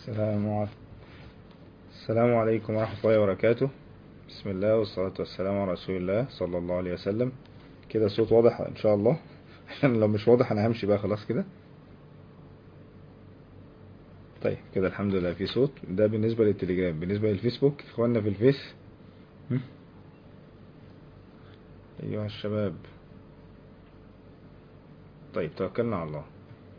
السلام عليكم السلام عليكم ورحمة الله وبركاته بسم الله والصلاة والسلام على رسول الله صلى الله عليه وسلم كده الصوت واضح ان شاء الله عشان لو مش واضح انا همشي بقى خلاص كده طيب كده الحمد لله في صوت ده بالنسبة للتليجرام بالنسبة للفيسبوك اخواننا في الفيس هم؟ ايها الشباب طيب توكلنا على الله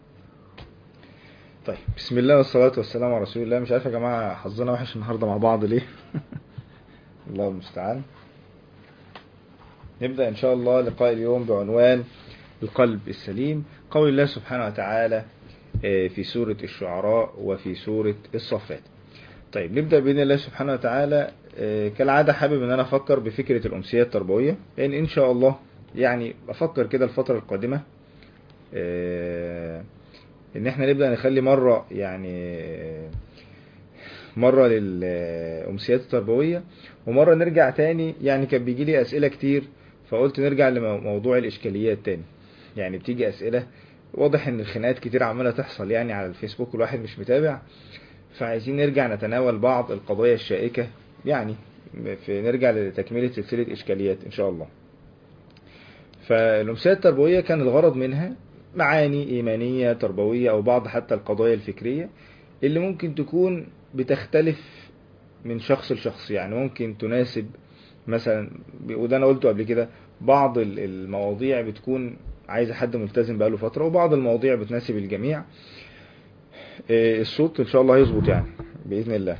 طيب بسم الله والصلاة والسلام على رسول الله مش عارف يا جماعة حظنا وحش النهاردة مع بعض ليه الله المستعان نبدأ إن شاء الله لقاء اليوم بعنوان القلب السليم قول الله سبحانه وتعالى في سورة الشعراء وفي سورة الصفات طيب نبدأ بإذن الله سبحانه وتعالى كالعادة حابب أن أنا أفكر بفكرة الأمسية التربوية لأن إن شاء الله يعني أفكر كده الفترة القادمة ان احنا نبدأ نخلي مرة يعني مرة للأمسيات التربوية ومرة نرجع تاني يعني كان بيجي لي أسئلة كتير فقلت نرجع لموضوع الإشكاليات تاني يعني بتيجي أسئلة واضح ان الخناقات كتير عمالة تحصل يعني على الفيسبوك والواحد مش متابع فعايزين نرجع نتناول بعض القضايا الشائكة يعني في نرجع لتكملة سلسلة إشكاليات إن شاء الله فالأمسيات التربوية كان الغرض منها معاني إيمانية تربوية أو بعض حتى القضايا الفكرية اللي ممكن تكون بتختلف من شخص لشخص يعني ممكن تناسب مثلا وده أنا قلته قبل كده بعض المواضيع بتكون عايزة حد ملتزم بقاله فترة وبعض المواضيع بتناسب الجميع الصوت إن شاء الله هيظبط يعني بإذن الله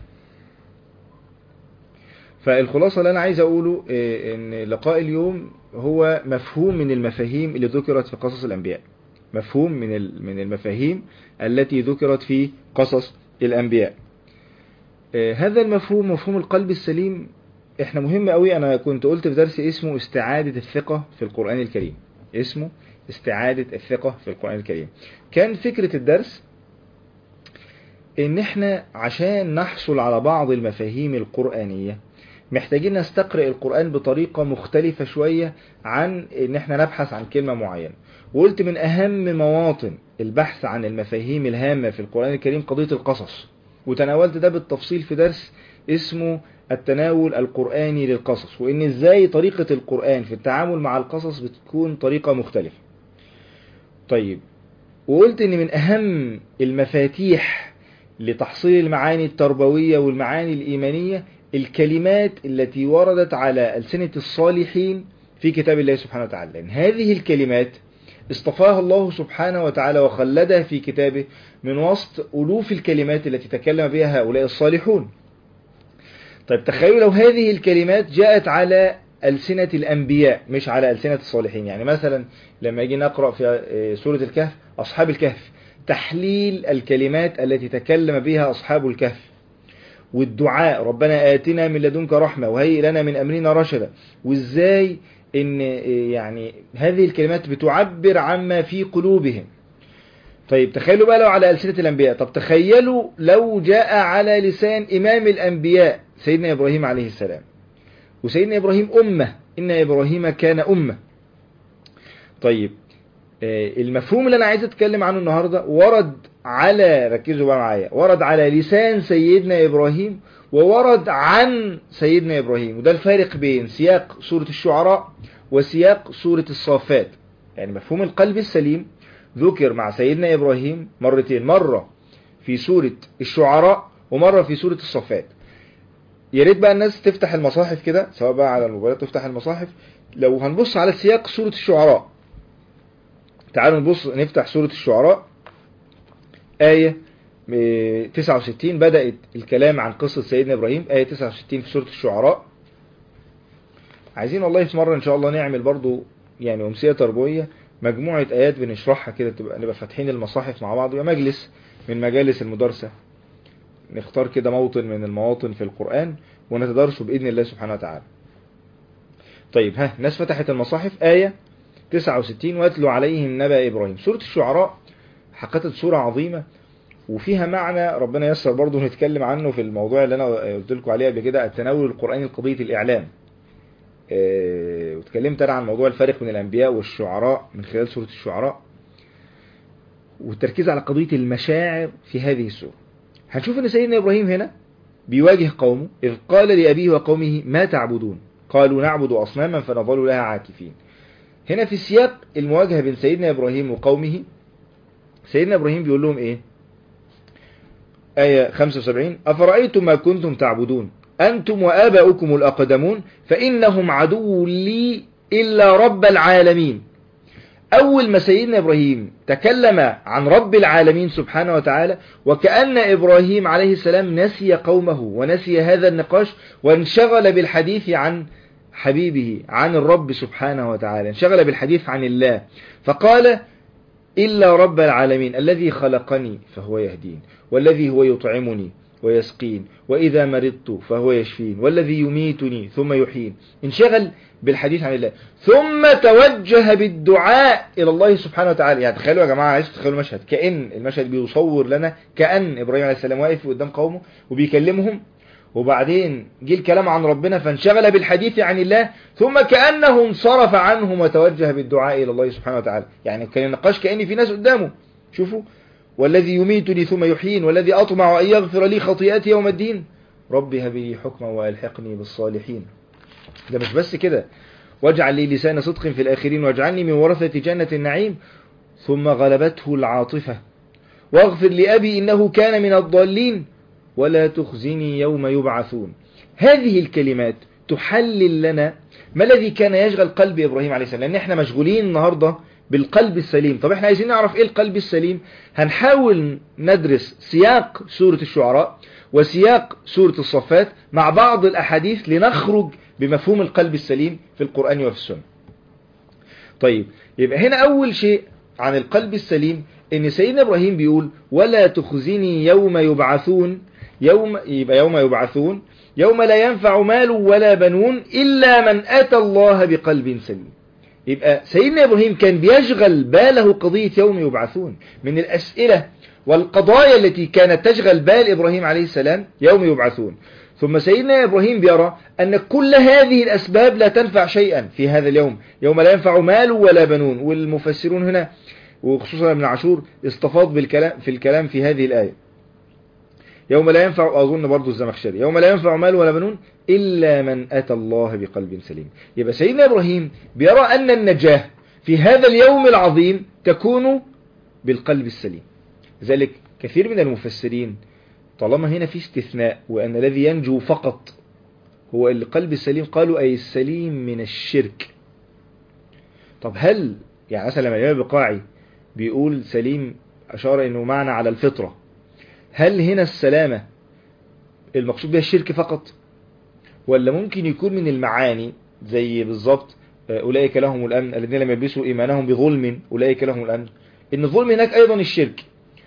فالخلاصة اللي أنا عايز أقوله إن لقاء اليوم هو مفهوم من المفاهيم اللي ذكرت في قصص الأنبياء مفهوم من من المفاهيم التي ذكرت في قصص الأنبياء هذا المفهوم مفهوم القلب السليم احنا مهم قوي انا كنت قلت في درس اسمه استعادة الثقة في القرآن الكريم اسمه استعادة الثقة في القرآن الكريم كان فكرة الدرس ان احنا عشان نحصل على بعض المفاهيم القرآنية محتاجين نستقرئ القرآن بطريقة مختلفة شوية عن ان احنا نبحث عن كلمة معينة وقلت من اهم مواطن البحث عن المفاهيم الهامة في القرآن الكريم قضية القصص وتناولت ده بالتفصيل في درس اسمه التناول القرآني للقصص وان ازاي طريقة القرآن في التعامل مع القصص بتكون طريقة مختلفة طيب وقلت ان من اهم المفاتيح لتحصيل المعاني التربوية والمعاني الإيمانية الكلمات التي وردت على ألسنة الصالحين في كتاب الله سبحانه وتعالى لأن هذه الكلمات اصطفاها الله سبحانه وتعالى وخلدها في كتابه من وسط ألوف الكلمات التي تكلم بها هؤلاء الصالحون طيب تخيلوا لو هذه الكلمات جاءت على ألسنة الأنبياء مش على ألسنة الصالحين يعني مثلا لما يجي نقرأ في سورة الكهف أصحاب الكهف تحليل الكلمات التي تكلم بها أصحاب الكهف والدعاء ربنا آتنا من لدنك رحمة وهيئ لنا من أمرنا رشدا وإزاي إن يعني هذه الكلمات بتعبر عما في قلوبهم طيب تخيلوا بقى لو على ألسنة الأنبياء طب تخيلوا لو جاء على لسان إمام الأنبياء سيدنا إبراهيم عليه السلام وسيدنا إبراهيم أمة إن إبراهيم كان أمة طيب المفهوم اللي أنا عايز أتكلم عنه النهاردة ورد على ركزوا بقى معايا ورد على لسان سيدنا إبراهيم وورد عن سيدنا إبراهيم وده الفارق بين سياق سورة الشعراء وسياق سورة الصافات يعني مفهوم القلب السليم ذكر مع سيدنا إبراهيم مرتين مرة في سورة الشعراء ومرة في سورة الصافات يا ريت بقى الناس تفتح المصاحف كده سواء بقى على الموبايلات تفتح المصاحف لو هنبص على سياق سورة الشعراء تعالوا نبص نفتح سورة الشعراء آية 69 بدأت الكلام عن قصة سيدنا إبراهيم آية 69 في سورة الشعراء عايزين والله في مرة إن شاء الله نعمل برضو يعني أمسية تربوية مجموعة آيات بنشرحها كده تبقى نبقى فاتحين المصاحف مع بعض يبقى مجلس من مجالس المدرسة نختار كده موطن من المواطن في القرآن ونتدرسه بإذن الله سبحانه وتعالى طيب ها ناس فتحت المصاحف آية 69 واتلو عليهم نبأ إبراهيم سورة الشعراء حقيقة سورة عظيمة وفيها معنى ربنا يسر برضه نتكلم عنه في الموضوع اللي أنا قلت لكم عليه قبل كده التناول القرآني لقضية الإعلام اه واتكلمت أنا عن موضوع الفرق بين الأنبياء والشعراء من خلال سورة الشعراء والتركيز على قضية المشاعر في هذه السورة هنشوف ان سيدنا ابراهيم هنا بيواجه قومه اذ قال لابيه وقومه ما تعبدون قالوا نعبد اصناما فنظل لها عاكفين هنا في سياق المواجهة بين سيدنا ابراهيم وقومه سيدنا ابراهيم بيقول لهم ايه آية 75 أفرأيتم ما كنتم تعبدون أنتم وآباؤكم الأقدمون فإنهم عدو لي إلا رب العالمين أول ما سيدنا إبراهيم تكلم عن رب العالمين سبحانه وتعالى وكأن إبراهيم عليه السلام نسي قومه ونسي هذا النقاش وانشغل بالحديث عن حبيبه عن الرب سبحانه وتعالى انشغل بالحديث عن الله فقال إلا رب العالمين الذي خلقني فهو يهدين والذي هو يطعمني ويسقين وإذا مرضت فهو يشفين والذي يميتني ثم يحيين انشغل بالحديث عن الله ثم توجه بالدعاء إلى الله سبحانه وتعالى يعني تخيلوا يا جماعة عايز تتخيلوا المشهد كأن المشهد بيصور لنا كأن إبراهيم عليه السلام واقف قدام قومه وبيكلمهم وبعدين جه الكلام عن ربنا فانشغل بالحديث عن الله ثم كأنه انصرف عنهم وتوجه بالدعاء إلى الله سبحانه وتعالى يعني كان النقاش كأن في ناس قدامه شوفوا والذي يميتني ثم يحيين والذي أطمع أن يغفر لي خطيئتي يوم الدين رب هب لي حكما وألحقني بالصالحين ده مش بس كده واجعل لي لسان صدق في الآخرين واجعلني من ورثة جنة النعيم ثم غلبته العاطفة واغفر لأبي إنه كان من الضالين ولا تخزني يوم يبعثون هذه الكلمات تحلل لنا ما الذي كان يشغل قلب إبراهيم عليه السلام لأن احنا مشغولين النهاردة بالقلب السليم طب احنا عايزين نعرف ايه القلب السليم هنحاول ندرس سياق سورة الشعراء وسياق سورة الصفات مع بعض الأحاديث لنخرج بمفهوم القلب السليم في القرآن وفي السنة طيب يبقى هنا أول شيء عن القلب السليم ان سيدنا إبراهيم بيقول ولا تخزني يوم يبعثون يوم يبقى يوم يبعثون يوم لا ينفع مال ولا بنون إلا من أتى الله بقلب سليم يبقى سيدنا إبراهيم كان بيشغل باله قضية يوم يبعثون من الأسئلة والقضايا التي كانت تشغل بال إبراهيم عليه السلام يوم يبعثون ثم سيدنا إبراهيم بيرى أن كل هذه الأسباب لا تنفع شيئا في هذا اليوم يوم لا ينفع مال ولا بنون والمفسرون هنا وخصوصا ابن عاشور استفاض بالكلام في الكلام في هذه الآية يوم لا ينفع أظن برضو الزمخشري يوم لا ينفع مال ولا بنون إلا من أتى الله بقلب سليم يبقى سيدنا إبراهيم بيرى أن النجاة في هذا اليوم العظيم تكون بالقلب السليم ذلك كثير من المفسرين طالما هنا في استثناء وأن الذي ينجو فقط هو القلب السليم قالوا أي السليم من الشرك طب هل يعني مثلا لما الإمام البقاعي بيقول سليم أشار أنه معنى على الفطرة هل هنا السلامة المقصود بها الشرك فقط ولا ممكن يكون من المعاني زي بالظبط أولئك لهم الأمن الذين لم يلبسوا إيمانهم بظلم أولئك لهم الأمن إن الظلم هناك أيضا الشرك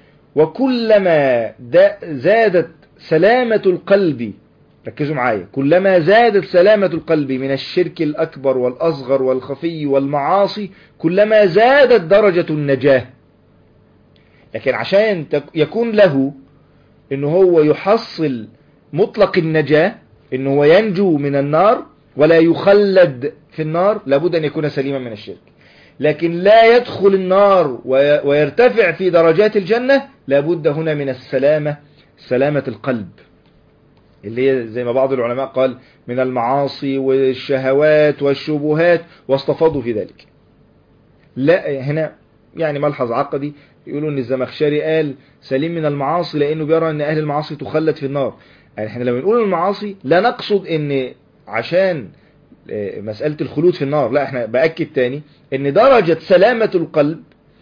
وكلما زادت سلامة القلب ركزوا معايا كلما زادت سلامة القلب من الشرك الأكبر والأصغر والخفي والمعاصي كلما زادت درجة النجاة لكن عشان يكون له ان هو يحصل مطلق النجاة ان هو ينجو من النار ولا يخلد في النار لابد ان يكون سليما من الشرك لكن لا يدخل النار ويرتفع في درجات الجنة لابد هنا من السلامة سلامة القلب اللي هي زي ما بعض العلماء قال من المعاصي والشهوات والشبهات واستفاضوا في ذلك لا هنا يعني ملحظ عقدي يقولوا ان الزمخشري قال سليم من المعاصي لانه بيرى ان اهل المعاصي تخلد في النار يعني احنا لما نقول المعاصي لا نقصد ان عشان مسألة الخلود في النار لا احنا بأكد تاني ان درجة سلامة القلب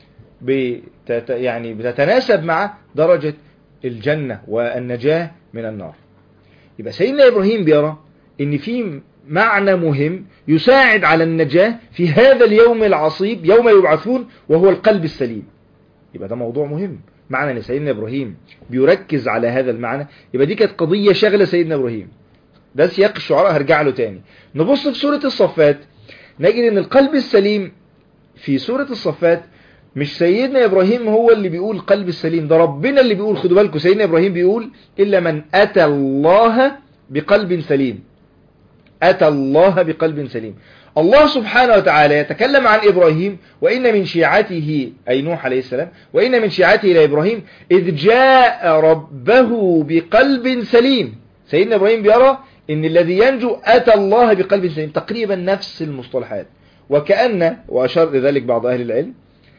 بتت يعني بتتناسب مع درجة الجنة والنجاة من النار يبقى سيدنا إبراهيم بيرى ان في معنى مهم يساعد على النجاة في هذا اليوم العصيب يوم يبعثون وهو القلب السليم يبقى ده موضوع مهم معنى ان سيدنا ابراهيم بيركز على هذا المعنى يبقى دي كانت قضية شغلة سيدنا ابراهيم ده سياق الشعراء هرجع له تاني نبص في سورة الصفات نجد ان القلب السليم في سورة الصفات مش سيدنا ابراهيم هو اللي بيقول قلب السليم ده ربنا اللي بيقول خدوا بالكم سيدنا ابراهيم بيقول الا من اتى الله بقلب سليم اتى الله بقلب سليم الله سبحانه وتعالى يتكلم عن إبراهيم وإن من شيعته أي نوح عليه السلام وإن من شيعته إلى إبراهيم إذ جاء ربه بقلب سليم سيدنا إبراهيم بيرى إن الذي ينجو أتى الله بقلب سليم تقريبا نفس المصطلحات وكأن وأشار لذلك بعض أهل العلم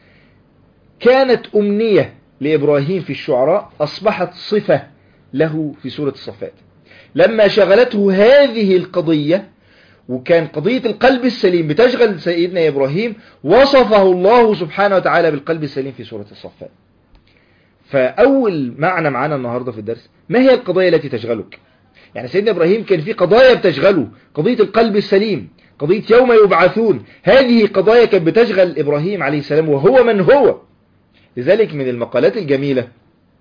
كانت أمنية لإبراهيم في الشعراء أصبحت صفة له في سورة الصفات لما شغلته هذه القضية وكان قضية القلب السليم بتشغل سيدنا إبراهيم وصفه الله سبحانه وتعالى بالقلب السليم في سورة الصفات فأول معنى معانا النهاردة في الدرس ما هي القضايا التي تشغلك يعني سيدنا إبراهيم كان في قضايا بتشغله قضية القلب السليم قضية يوم يبعثون هذه قضايا كانت بتشغل إبراهيم عليه السلام وهو من هو لذلك من المقالات الجميلة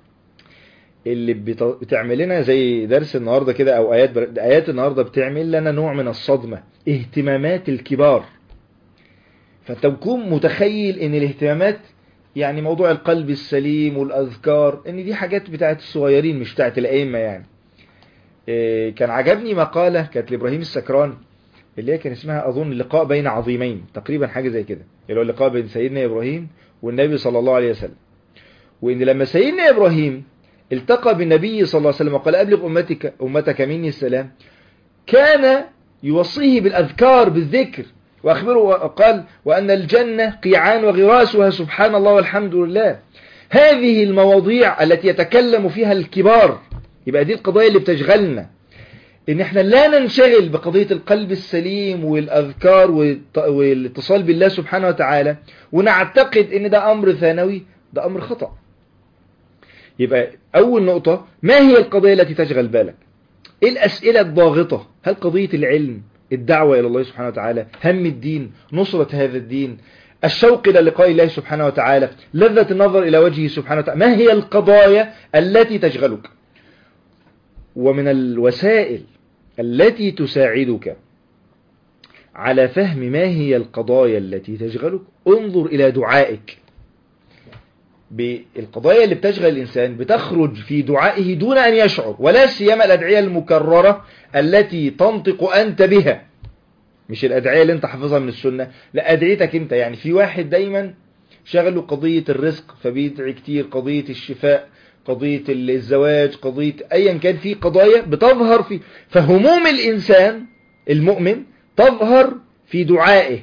اللي بتعمل لنا زي درس النهاردة كده او ايات بر... ايات النهاردة بتعمل لنا نوع من الصدمة اهتمامات الكبار فانت تكون متخيل ان الاهتمامات يعني موضوع القلب السليم والاذكار ان دي حاجات بتاعت الصغيرين مش بتاعت الائمة يعني إيه كان عجبني مقالة كانت لابراهيم السكران اللي هي كان اسمها اظن لقاء بين عظيمين تقريبا حاجة زي كده اللي هو اللقاء بين سيدنا ابراهيم والنبي صلى الله عليه وسلم وان لما سيدنا ابراهيم التقى بالنبي صلى الله عليه وسلم وقال أبلغ أمتك, أمتك مني السلام كان يوصيه بالأذكار بالذكر وأخبره وقال وأن الجنة قيعان وغراسها سبحان الله والحمد لله هذه المواضيع التي يتكلم فيها الكبار يبقى دي القضايا اللي بتشغلنا ان احنا لا ننشغل بقضية القلب السليم والأذكار والاتصال بالله سبحانه وتعالى ونعتقد ان ده أمر ثانوي ده أمر خطأ يبقى أول نقطة ما هي القضية التي تشغل بالك إيه الأسئلة الضاغطة هل قضية العلم الدعوة إلى الله سبحانه وتعالى هم الدين نصرة هذا الدين الشوق إلى لقاء الله سبحانه وتعالى لذة النظر إلى وجهه سبحانه وتعالى ما هي القضايا التي تشغلك ومن الوسائل التي تساعدك على فهم ما هي القضايا التي تشغلك انظر إلى دعائك بالقضايا اللي بتشغل الإنسان بتخرج في دعائه دون أن يشعر ولا سيما الأدعية المكررة التي تنطق أنت بها مش الأدعية اللي انت حافظها من السنة لا أدعيتك انت يعني في واحد دايما شغله قضية الرزق فبيدعي كتير قضية الشفاء قضية الزواج قضية أيا كان في قضايا بتظهر في فهموم الإنسان المؤمن تظهر في دعائه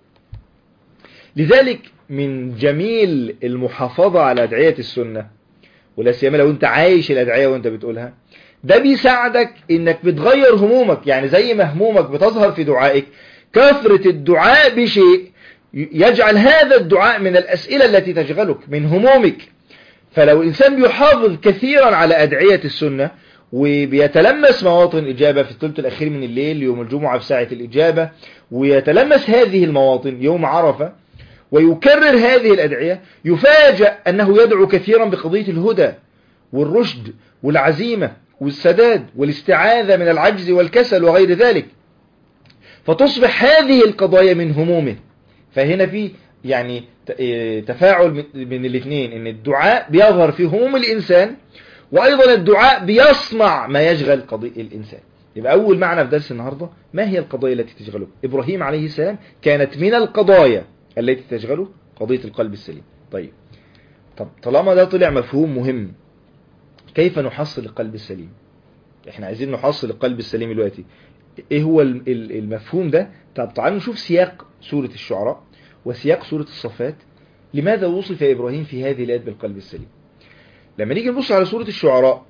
لذلك من جميل المحافظة على أدعية السنة ولا سيما لو انت عايش الأدعية وانت بتقولها ده بيساعدك انك بتغير همومك يعني زي ما همومك بتظهر في دعائك كثرة الدعاء بشيء يجعل هذا الدعاء من الأسئلة التي تشغلك من همومك فلو الإنسان بيحافظ كثيرا على أدعية السنة وبيتلمس مواطن الإجابة في الثلث الأخير من الليل يوم الجمعة في ساعة الإجابة ويتلمس هذه المواطن يوم عرفة ويكرر هذه الأدعية يفاجأ أنه يدعو كثيرا بقضية الهدى والرشد والعزيمة والسداد والاستعاذة من العجز والكسل وغير ذلك فتصبح هذه القضايا من همومه فهنا في يعني تفاعل من الاثنين ان الدعاء بيظهر في هموم الإنسان وأيضا الدعاء بيصنع ما يشغل قضية الإنسان يبقى أول معنى في درس النهاردة ما هي القضايا التي تشغله إبراهيم عليه السلام كانت من القضايا التي تشغله قضية القلب السليم طيب طب طالما ده طلع مفهوم مهم كيف نحصل القلب السليم احنا عايزين نحصل القلب السليم دلوقتي ايه هو المفهوم ده طب تعالوا نشوف سياق سورة الشعراء وسياق سورة الصفات لماذا وصف إبراهيم في هذه الآيات بالقلب السليم لما نيجي نبص على سورة الشعراء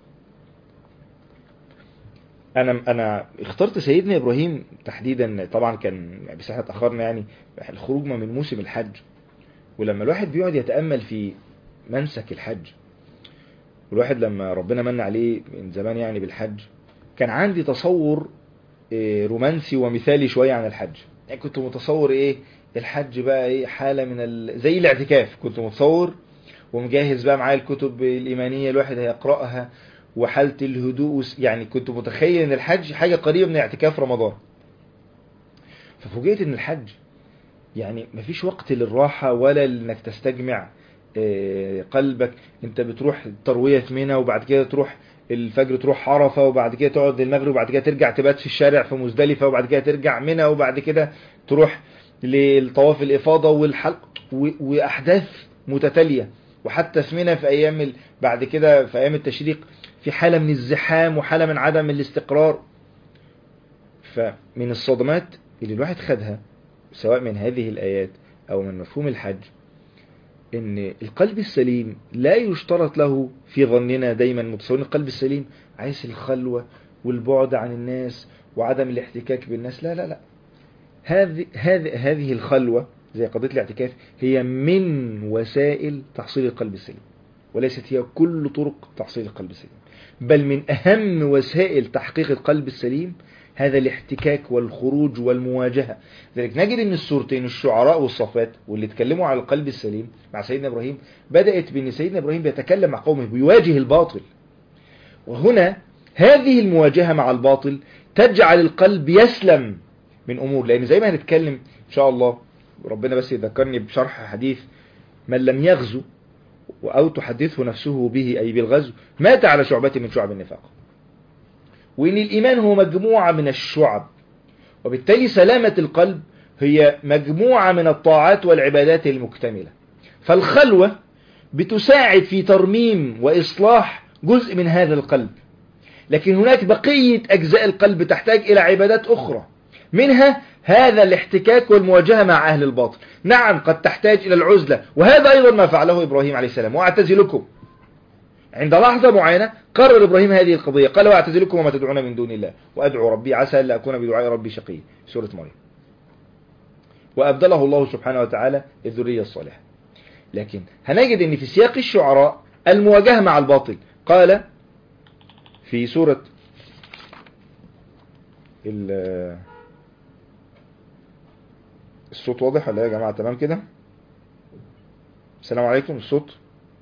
انا انا اخترت سيدنا ابراهيم تحديدا طبعا كان بس احنا اتاخرنا يعني الخروج من موسم الحج ولما الواحد بيقعد يتامل في منسك الحج والواحد لما ربنا من عليه من زمان يعني بالحج كان عندي تصور رومانسي ومثالي شويه عن الحج يعني كنت متصور ايه الحج بقى ايه حاله من ال... زي الاعتكاف كنت متصور ومجهز بقى معايا الكتب الايمانيه الواحد هيقراها وحالة الهدوء يعني كنت متخيل ان الحج حاجة قريبة من اعتكاف رمضان ففوجئت ان الحج يعني مفيش وقت للراحة ولا انك تستجمع قلبك انت بتروح تروية في منى وبعد كده تروح الفجر تروح عرفة وبعد كده تقعد للمغرب وبعد كده ترجع تبات في الشارع في مزدلفة وبعد كده ترجع منى وبعد كده تروح للطواف الإفاضة والحلق و- وأحداث متتالية وحتى في منى في أيام ال- بعد كده في أيام التشريق في حالة من الزحام وحالة من عدم الاستقرار فمن الصدمات اللي الواحد خدها سواء من هذه الآيات أو من مفهوم الحج ان القلب السليم لا يشترط له في ظننا دايما متصورين القلب السليم عايز الخلوة والبعد عن الناس وعدم الاحتكاك بالناس لا لا لا هذه هذه هذه الخلوة زي قضية الاعتكاف هي من وسائل تحصيل القلب السليم وليست هي كل طرق تحصيل القلب السليم بل من أهم وسائل تحقيق القلب السليم هذا الاحتكاك والخروج والمواجهة لذلك نجد ان السورتين الشعراء والصفات واللي اتكلموا على القلب السليم مع سيدنا ابراهيم بدأت بان سيدنا ابراهيم بيتكلم مع قومه بيواجه الباطل وهنا هذه المواجهة مع الباطل تجعل القلب يسلم من امور لان زي ما هنتكلم ان شاء الله ربنا بس يذكرني بشرح حديث من لم يغزو او تحدثه نفسه به اي بالغزو مات على شعبة من شعب النفاق وان الايمان هو مجموعة من الشعب وبالتالي سلامة القلب هي مجموعة من الطاعات والعبادات المكتملة فالخلوة بتساعد في ترميم وإصلاح جزء من هذا القلب لكن هناك بقية أجزاء القلب تحتاج إلى عبادات أخرى منها هذا الاحتكاك والمواجهة مع أهل الباطل نعم قد تحتاج إلى العزلة وهذا أيضا ما فعله إبراهيم عليه السلام واعتزلكم عند لحظة معينة قرر إبراهيم هذه القضية قال واعتزلكم وما تدعون من دون الله وأدعو ربي عسى ألا أكون بدعاء ربي شقي سورة مريم وأبدله الله سبحانه وتعالى الذرية الصالحة لكن هنجد أن في سياق الشعراء المواجهة مع الباطل قال في سورة الصوت واضح ولا يا جماعة تمام كده السلام عليكم الصوت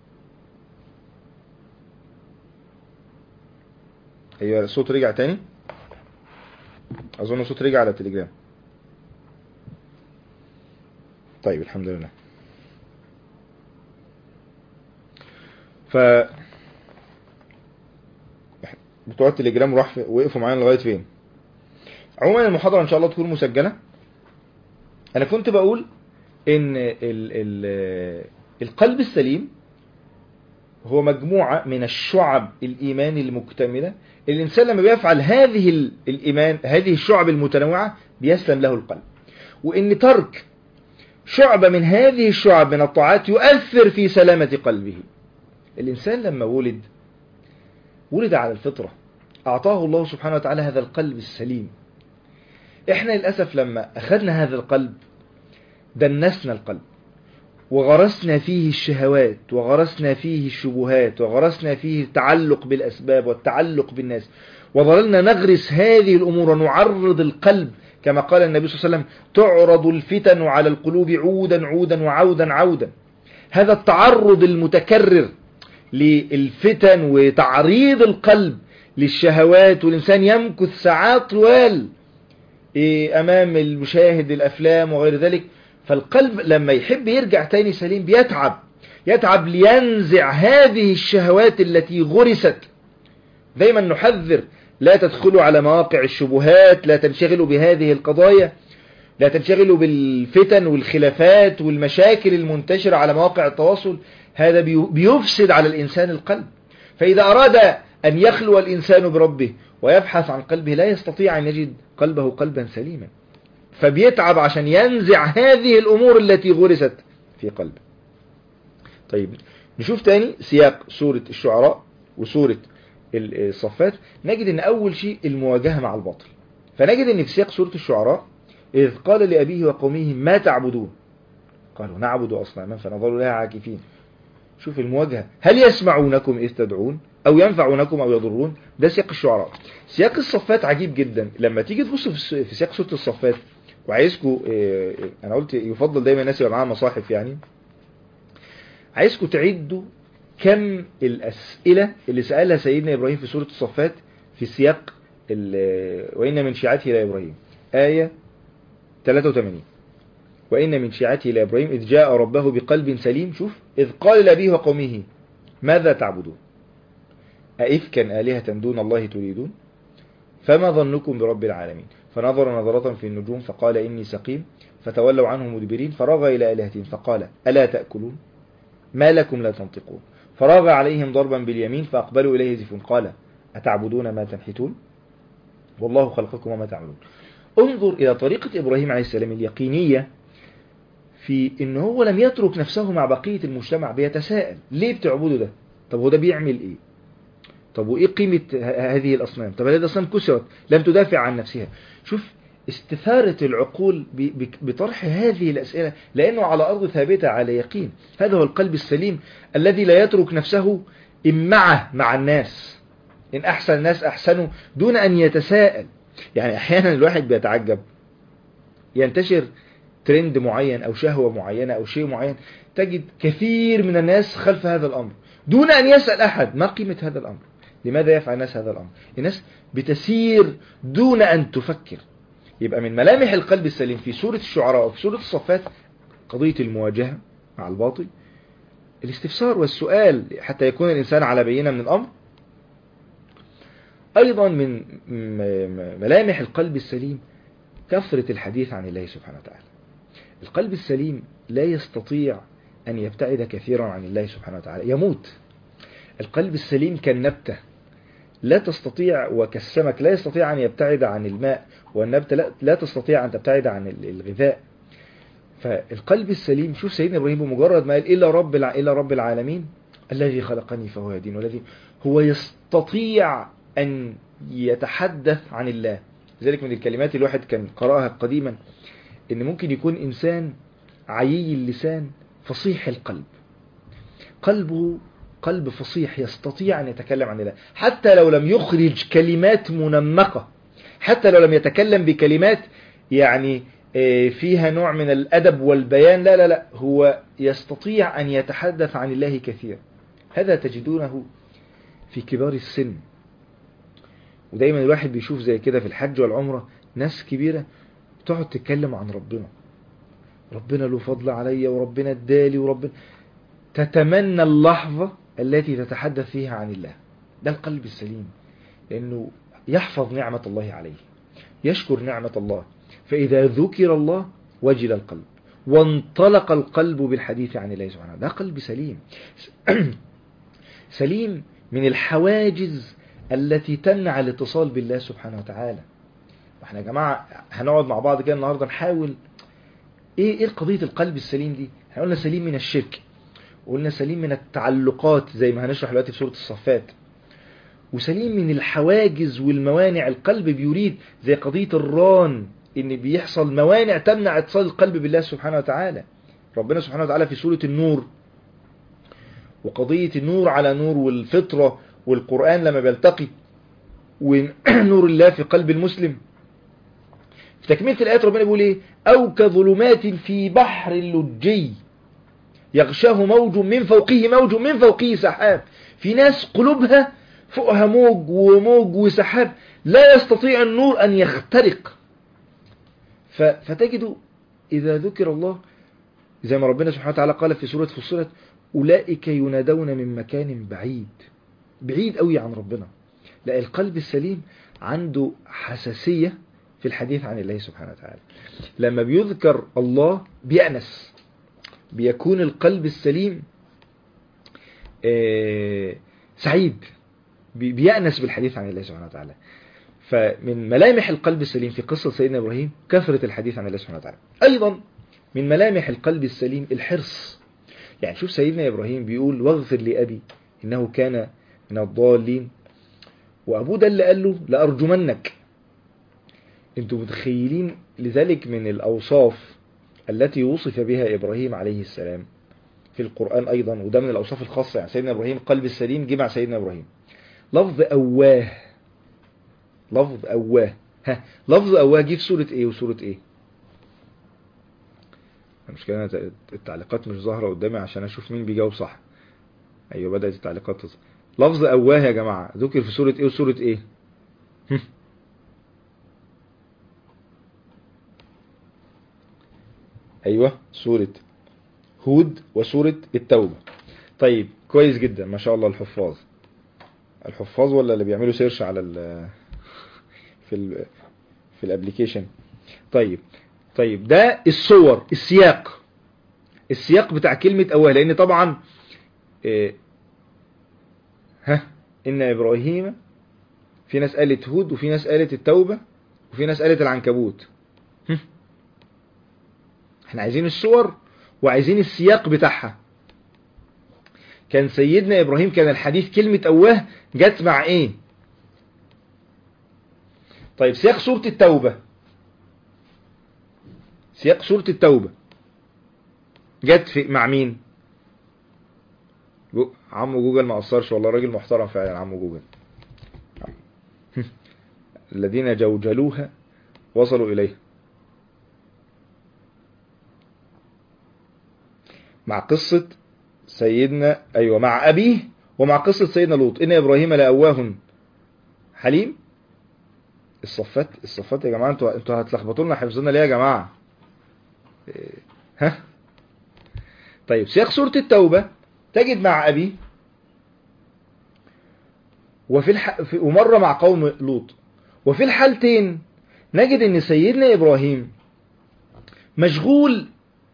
ايوه الصوت رجع تاني اظن الصوت رجع على التليجرام طيب الحمد لله ف بتوع التليجرام راح وقفوا معانا لغايه فين عموما المحاضره ان شاء الله تكون مسجله انا كنت بقول ان ال ال القلب السليم هو مجموعة من الشعب الإيمان المكتملة الإنسان لما بيفعل هذه الإيمان هذه الشعب المتنوعة بيسلم له القلب وإن ترك شعبة من هذه الشعب من الطاعات يؤثر في سلامة قلبه الإنسان لما ولد ولد على الفطرة أعطاه الله سبحانه وتعالى هذا القلب السليم إحنا للأسف لما أخذنا هذا القلب دنسنا القلب وغرسنا فيه الشهوات وغرسنا فيه الشبهات وغرسنا فيه التعلق بالأسباب والتعلق بالناس وظللنا نغرس هذه الأمور ونعرض القلب كما قال النبي صلى الله عليه وسلم تعرض الفتن على القلوب عودا عودا وعودا عودا هذا التعرض المتكرر للفتن وتعريض القلب للشهوات والإنسان يمكث ساعات طوال أمام المشاهد الأفلام وغير ذلك فالقلب لما يحب يرجع تاني سليم بيتعب يتعب لينزع هذه الشهوات التي غرست دايما نحذر لا تدخلوا على مواقع الشبهات لا تنشغلوا بهذه القضايا لا تنشغلوا بالفتن والخلافات والمشاكل المنتشرة على مواقع التواصل هذا بيفسد على الإنسان القلب فإذا أراد أن يخلو الإنسان بربه ويبحث عن قلبه لا يستطيع أن يجد قلبه قلبا سليما فبيتعب عشان ينزع هذه الأمور التي غرست في قلبه طيب نشوف تاني سياق سورة الشعراء وسورة الصفات نجد ان اول شيء المواجهة مع الباطل فنجد ان في سياق سورة الشعراء اذ قال لأبيه وقومه ما تعبدون قالوا نعبد أصناما فنظلوا لها عاكفين شوف المواجهة هل يسمعونكم إذ تدعون أو ينفعونكم أو يضرون ده سياق الشعراء سياق الصفات عجيب جدا لما تيجي تبص في سياق سورة الصفات وعايزكم انا قلت يفضل دايما الناس يبقى معاها مصاحف يعني عايزكم تعدوا كم الأسئلة اللي سألها سيدنا إبراهيم في سورة الصفات في سياق وإن من شيعته لإبراهيم آية 83 وإن من شيعته لإبراهيم إذ جاء ربه بقلب سليم شوف إذ قال لأبيه وقومه ماذا تعبدون أئفكا آلهة دون الله تريدون فما ظنكم برب العالمين فنظر نظرة في النجوم فقال إني سقيم فتولوا عنه مدبرين فراغ إلى آلهتهم فقال ألا تأكلون ما لكم لا تنطقون فراغ عليهم ضربا باليمين فأقبلوا إليه زفون قال أتعبدون ما تنحتون والله خلقكم وما تعملون انظر إلى طريقة إبراهيم عليه السلام اليقينية في إن هو لم يترك نفسه مع بقية المجتمع بيتساءل ليه بتعبدوا ده طب هو ده بيعمل إيه طب وإيه قيمة هذه الأصنام طب هذه الأصنام كسرت لم تدافع عن نفسها شوف استثارة العقول بطرح هذه الأسئلة لأنه على أرض ثابتة على يقين هذا هو القلب السليم الذي لا يترك نفسه إمعة مع الناس إن أحسن الناس أحسنوا دون أن يتساءل يعني أحيانا الواحد بيتعجب ينتشر ترند معين أو شهوة معينة أو شيء معين تجد كثير من الناس خلف هذا الأمر دون أن يسأل أحد ما قيمة هذا الأمر لماذا يفعل الناس هذا الأمر الناس بتسير دون أن تفكر يبقى من ملامح القلب السليم في سورة الشعراء وفي سورة الصفات قضية المواجهة مع الباطل الاستفسار والسؤال حتى يكون الإنسان على بينة من الأمر أيضا من ملامح القلب السليم كثرة الحديث عن الله سبحانه وتعالى القلب السليم لا يستطيع أن يبتعد كثيرا عن الله سبحانه وتعالى يموت القلب السليم كالنبتة لا تستطيع وكالسمك لا يستطيع أن يبتعد عن الماء والنبتة لا, لا تستطيع أن تبتعد عن الغذاء فالقلب السليم شوف سيدنا إبراهيم بمجرد ما قال إلا رب إلا رب العالمين الذي خلقني فهو يدين والذي هو يستطيع أن يتحدث عن الله لذلك من الكلمات الواحد كان قرأها قديما إن ممكن يكون إنسان عيي اللسان فصيح القلب قلبه قلب فصيح يستطيع أن يتكلم عن الله حتى لو لم يخرج كلمات منمقة حتى لو لم يتكلم بكلمات يعني فيها نوع من الأدب والبيان لا لا لا هو يستطيع أن يتحدث عن الله كثير هذا تجدونه في كبار السن ودايما الواحد بيشوف زي كده في الحج والعمرة ناس كبيرة تقعد تتكلم عن ربنا ربنا له فضل عليا وربنا ادالي وربنا تتمنى اللحظة التي تتحدث فيها عن الله ده القلب السليم لأنه يحفظ نعمة الله عليه يشكر نعمة الله فإذا ذكر الله وجل القلب وانطلق القلب بالحديث عن الله سبحانه ده قلب سليم سليم من الحواجز التي تمنع الاتصال بالله سبحانه وتعالى واحنا يا جماعة هنقعد مع بعض كده النهاردة نحاول ايه ايه قضية القلب السليم دي احنا قلنا سليم من الشرك وقلنا سليم من التعلقات زي ما هنشرح دلوقتي في سورة الصفات وسليم من الحواجز والموانع القلب بيريد زي قضية الران ان بيحصل موانع تمنع اتصال القلب بالله سبحانه وتعالى ربنا سبحانه وتعالى في سورة النور وقضية النور على نور والفطرة والقرآن لما بيلتقي ونور الله في قلب المسلم في تكملة الآيات ربنا بيقول ايه او كظلمات في بحر لجي يغشاه موج من فوقه موج من فوقه سحاب في ناس قلوبها فوقها موج وموج وسحاب لا يستطيع النور أن يخترق فتجد إذا ذكر الله زي ما ربنا سبحانه وتعالى قال في سورة فصلت أولئك ينادون من مكان بعيد بعيد قوي عن ربنا لا القلب السليم عنده حساسية في الحديث عن الله سبحانه وتعالى لما بيذكر الله بيأنس بيكون القلب السليم سعيد بيأنس بالحديث عن الله سبحانه وتعالى فمن ملامح القلب السليم في قصة سيدنا إبراهيم كثرة الحديث عن الله سبحانه وتعالى أيضا من ملامح القلب السليم الحرص يعني شوف سيدنا إبراهيم بيقول واغفر لأبي إنه كان من الضالين وأبوه ده اللي قال له لأرجمنك انتوا متخيلين لذلك من الأوصاف التي وصف بها إبراهيم عليه السلام في القرآن أيضا وده من الأوصاف الخاصة يعني سيدنا إبراهيم قلب السليم جمع سيدنا إبراهيم لفظ أواه لفظ أواه ها لفظ أواه جه في سورة إيه وسورة إيه المشكلة أنا التعليقات مش ظاهرة قدامي عشان أشوف مين بيجاوب صح أيوة بدأت التعليقات تظهر لفظ أواه يا جماعة ذكر في سورة إيه وسورة إيه أيوة سورة هود وسورة التوبة طيب كويس جدا ما شاء الله الحفاظ الحفاظ ولا اللي بيعملوا سيرش على ال في ال في الابليكيشن طيب طيب ده الصور السياق السياق بتاع كلمة أواه لأن طبعا إيه ها إن إبراهيم في ناس قالت هود وفي ناس قالت التوبة وفي ناس قالت العنكبوت هم. احنا عايزين الصور وعايزين السياق بتاعها كان سيدنا إبراهيم كان الحديث كلمة أواه جت مع إيه طيب سياق سورة التوبة سياق سورة التوبة جت في مع مين جو... عمو جوجل ما قصرش والله راجل محترم فعلا عمو جوجل الذين جوجلوها وصلوا إليها مع قصة سيدنا أيوة مع أبيه ومع قصة سيدنا لوط إن إبراهيم لأواه حليم الصفات الصفات يا جماعة انتوا انتوا هتلخبطوا لنا حفظنا ليه يا جماعة إيه، ها طيب سياق سورة التوبة تجد مع أبيه وفي الح... في... ومرة مع قوم لوط وفي الحالتين نجد ان سيدنا ابراهيم مشغول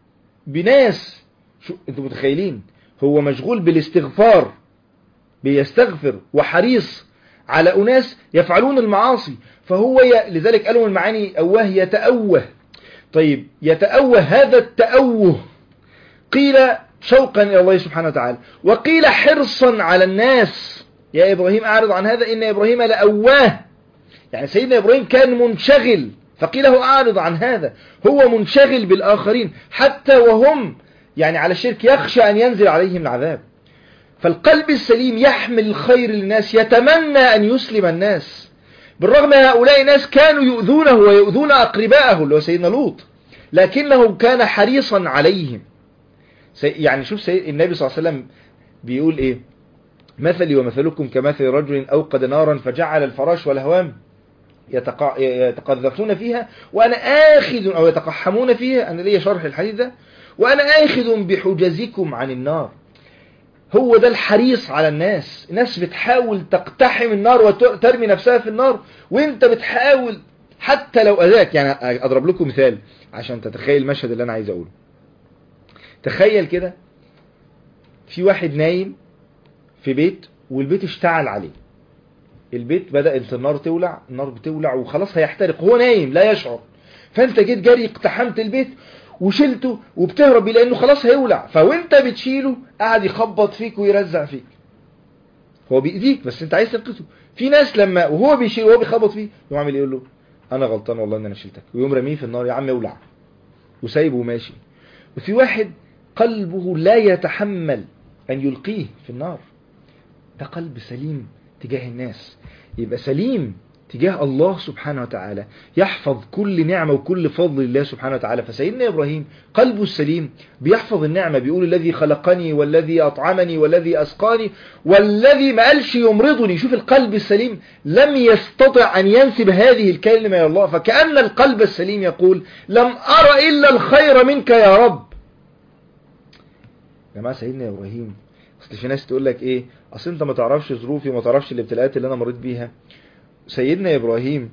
بناس شو انتوا متخيلين هو مشغول بالاستغفار بيستغفر وحريص على أناس يفعلون المعاصي فهو ي... لذلك قالوا المعاني أواه يتأوه طيب يتأوه هذا التأوه قيل شوقا إلى الله سبحانه وتعالى وقيل حرصا على الناس يا إبراهيم أعرض عن هذا إن إبراهيم لأواه يعني سيدنا إبراهيم كان منشغل فقيل له أعرض عن هذا هو منشغل بالآخرين حتى وهم يعني على الشرك يخشى أن ينزل عليهم العذاب فالقلب السليم يحمل الخير للناس يتمنى أن يسلم الناس بالرغم هؤلاء ناس كانوا يؤذونه ويؤذون أقرباءه اللي هو سيدنا لوط لكنه كان حريصا عليهم يعني شوف سيد النبي صلى الله عليه وسلم بيقول ايه مثلي ومثلكم كمثل رجل أوقد نارا فجعل الفراش والهوام يتقع... يتقذفون فيها وأنا آخذ أو يتقحمون فيها أنا لي شرح الحديث ده وأنا آخذ بحجزكم عن النار هو ده الحريص على الناس الناس بتحاول تقتحم النار وترمي نفسها في النار وانت بتحاول حتى لو أذاك يعني أضرب لكم مثال عشان تتخيل المشهد اللي أنا عايز أقوله تخيل كده في واحد نايم في بيت والبيت اشتعل عليه البيت بدأت النار تولع النار بتولع وخلاص هيحترق هو نايم لا يشعر فانت جيت جري اقتحمت البيت وشلته وبتهرب بيه لانه خلاص هيولع فوانت بتشيله قاعد يخبط فيك ويرزع فيك هو بيأذيك بس انت عايز تنقذه في ناس لما وهو بيشيل وهو بيخبط فيه يقوم عامل يقول له انا غلطان والله ان انا شلتك ويقوم رميه في النار يا عم اولع وسايبه وماشي وفي واحد قلبه لا يتحمل ان يلقيه في النار ده قلب سليم تجاه الناس يبقى سليم تجاه الله سبحانه وتعالى يحفظ كل نعمة وكل فضل الله سبحانه وتعالى فسيدنا إبراهيم قلبه السليم بيحفظ النعمة بيقول الذي خلقني والذي أطعمني والذي أسقاني والذي ما قالش يمرضني شوف القلب السليم لم يستطع أن ينسب هذه الكلمة إلى الله فكأن القلب السليم يقول لم أرى إلا الخير منك يا رب يا جماعة سيدنا إبراهيم اصل في ناس تقول لك ايه اصل انت ما تعرفش ظروفي وما تعرفش الابتلاءات اللي انا مريت بيها سيدنا ابراهيم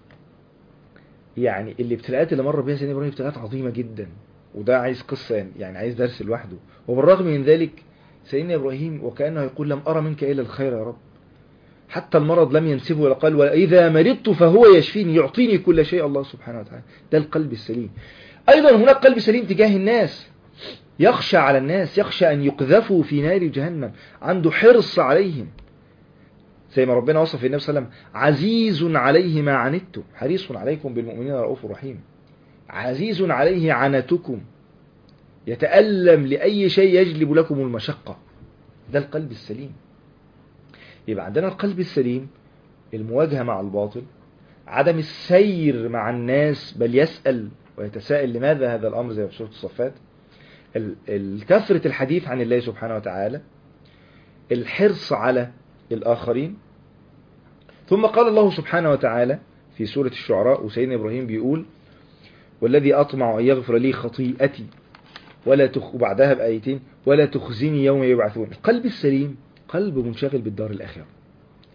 يعني الابتلاءات اللي مر بيها سيدنا ابراهيم ابتلاءات عظيمه جدا وده عايز قصه يعني عايز درس لوحده وبالرغم من ذلك سيدنا ابراهيم وكانه يقول لم ارى منك الا الخير يا رب حتى المرض لم ينسبه الى قال واذا مرضت فهو يشفيني يعطيني كل شيء الله سبحانه وتعالى ده القلب السليم ايضا هناك قلب سليم تجاه الناس يخشى على الناس يخشى أن يقذفوا في نار جهنم عنده حرص عليهم زي ما ربنا وصف النبي صلى الله عليه وسلم عزيز عليه ما عنتم حريص عليكم بالمؤمنين رؤوف رحيم عزيز عليه عنتكم يتألم لأي شيء يجلب لكم المشقة ده القلب السليم يبقى عندنا القلب السليم المواجهة مع الباطل عدم السير مع الناس بل يسأل ويتساءل لماذا هذا الأمر زي في سورة الصفات كثرة الحديث عن الله سبحانه وتعالى الحرص على الآخرين ثم قال الله سبحانه وتعالى في سورة الشعراء وسيدنا إبراهيم بيقول والذي أطمع أن يغفر لي خطيئتي ولا تخ... وبعدها بآيتين ولا تخزني يوم يبعثون القلب السليم قلب منشغل بالدار الآخرة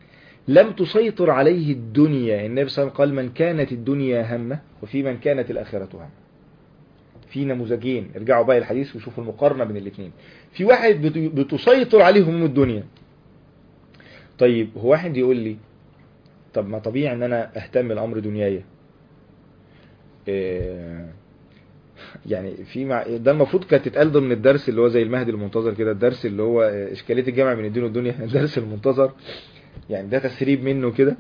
لم تسيطر عليه الدنيا النبي صلى الله عليه وسلم قال من كانت الدنيا همه وفي من كانت الآخرة همه في نموذجين ارجعوا بقى الحديث وشوفوا المقارنة بين الاثنين في واحد بتسيطر عليه هموم الدنيا طيب هو واحد يقول لي طب ما طبيعي ان انا اهتم الامر دنيايا إيه يعني في مع... ده المفروض كانت تتقال ضمن الدرس اللي هو زي المهدي المنتظر كده الدرس اللي هو اشكاليه الجامع بين الدين والدنيا الدرس المنتظر يعني ده تسريب منه كده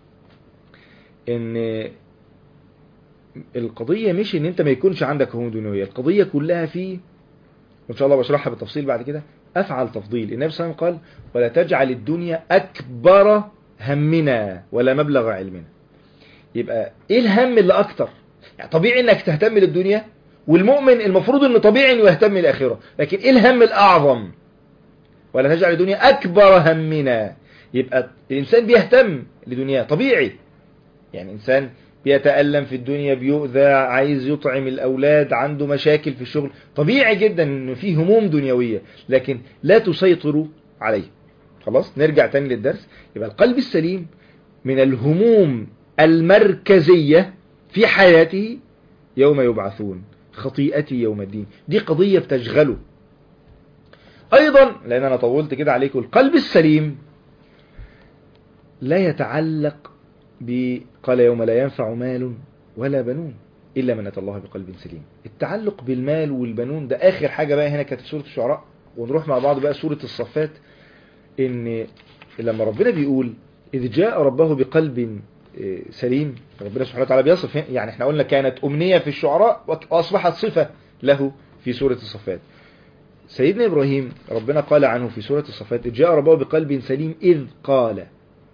ان القضيه مش ان انت ما يكونش عندك هموم دنيويه القضيه كلها في وان شاء الله بشرحها بالتفصيل بعد كده افعل تفضيل النبي صلى الله عليه وسلم قال ولا تجعل الدنيا اكبر همنا ولا مبلغ علمنا يبقى ايه الهم اللي اكتر يعني طبيعي انك تهتم للدنيا والمؤمن المفروض انه طبيعي انه يهتم الاخره لكن ايه الهم الاعظم ولا تجعل الدنيا اكبر همنا يبقى الانسان بيهتم لدنياه طبيعي يعني انسان بيتألم في الدنيا بيؤذى عايز يطعم الأولاد عنده مشاكل في الشغل طبيعي جدا انه في هموم دنيوية لكن لا تسيطر عليه خلاص نرجع تاني للدرس يبقى القلب السليم من الهموم المركزية في حياته يوم يبعثون خطيئتي يوم الدين دي قضية بتشغله أيضا لأن أنا طولت كده عليكم القلب السليم لا يتعلق قال يوم لا ينفع مال ولا بنون إلا من أتى الله بقلب سليم التعلق بالمال والبنون ده آخر حاجة بقى هنا كانت في سورة الشعراء ونروح مع بعض بقى سورة الصفات إن لما ربنا بيقول إذ جاء ربه بقلب سليم ربنا سبحانه وتعالى بيصف يعني احنا قلنا كانت أمنية في الشعراء وأصبحت صفة له في سورة الصفات سيدنا إبراهيم ربنا قال عنه في سورة الصفات إذ جاء ربه بقلب سليم إذ قال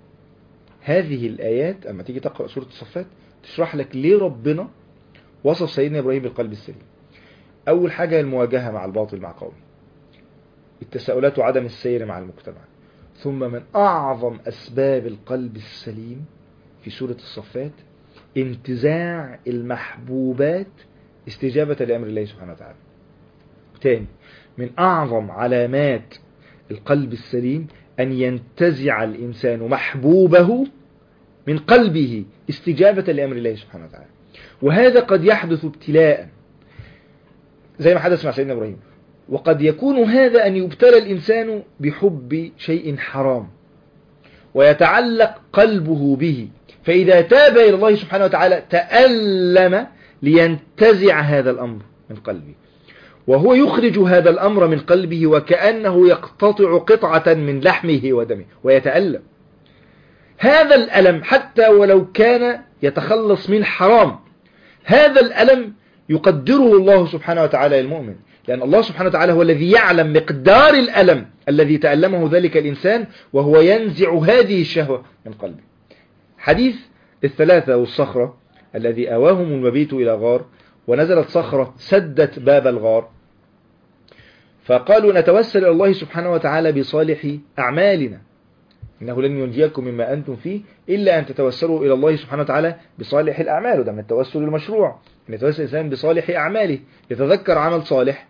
هذه الآيات أما تيجي تقرأ سورة الصفات تشرح لك ليه ربنا وصف سيدنا إبراهيم بالقلب السليم أول حاجة المواجهة مع الباطل مع قومه التساؤلات وعدم السير مع المجتمع ثم من أعظم أسباب القلب السليم في سورة الصفات انتزاع المحبوبات استجابة لأمر الله سبحانه وتعالى تاني من أعظم علامات القلب السليم أن ينتزع الإنسان محبوبه من قلبه استجابة لأمر الله سبحانه وتعالى وهذا قد يحدث ابتلاء زي ما حدث مع سيدنا إبراهيم وقد يكون هذا أن يبتلى الإنسان بحب شيء حرام ويتعلق قلبه به فإذا تاب إلى الله سبحانه وتعالى تألم لينتزع هذا الأمر من قلبه وهو يخرج هذا الأمر من قلبه وكأنه يقتطع قطعة من لحمه ودمه ويتألم هذا الألم حتى ولو كان يتخلص من حرام هذا الألم يقدره الله سبحانه وتعالى للمؤمن لأن الله سبحانه وتعالى هو الذي يعلم مقدار الألم الذي تألمه ذلك الإنسان وهو ينزع هذه الشهوة من قلبه حديث الثلاثة والصخرة الذي أواهم المبيت إلى غار ونزلت صخرة سدت باب الغار فقالوا نتوسل إلى الله سبحانه وتعالى بصالح أعمالنا إنه لن ينجيكم مما أنتم فيه إلا أن تتوسلوا إلى الله سبحانه وتعالى بصالح الأعمال وده من التوسل المشروع أن يتوسل الإنسان بصالح أعماله يتذكر عمل صالح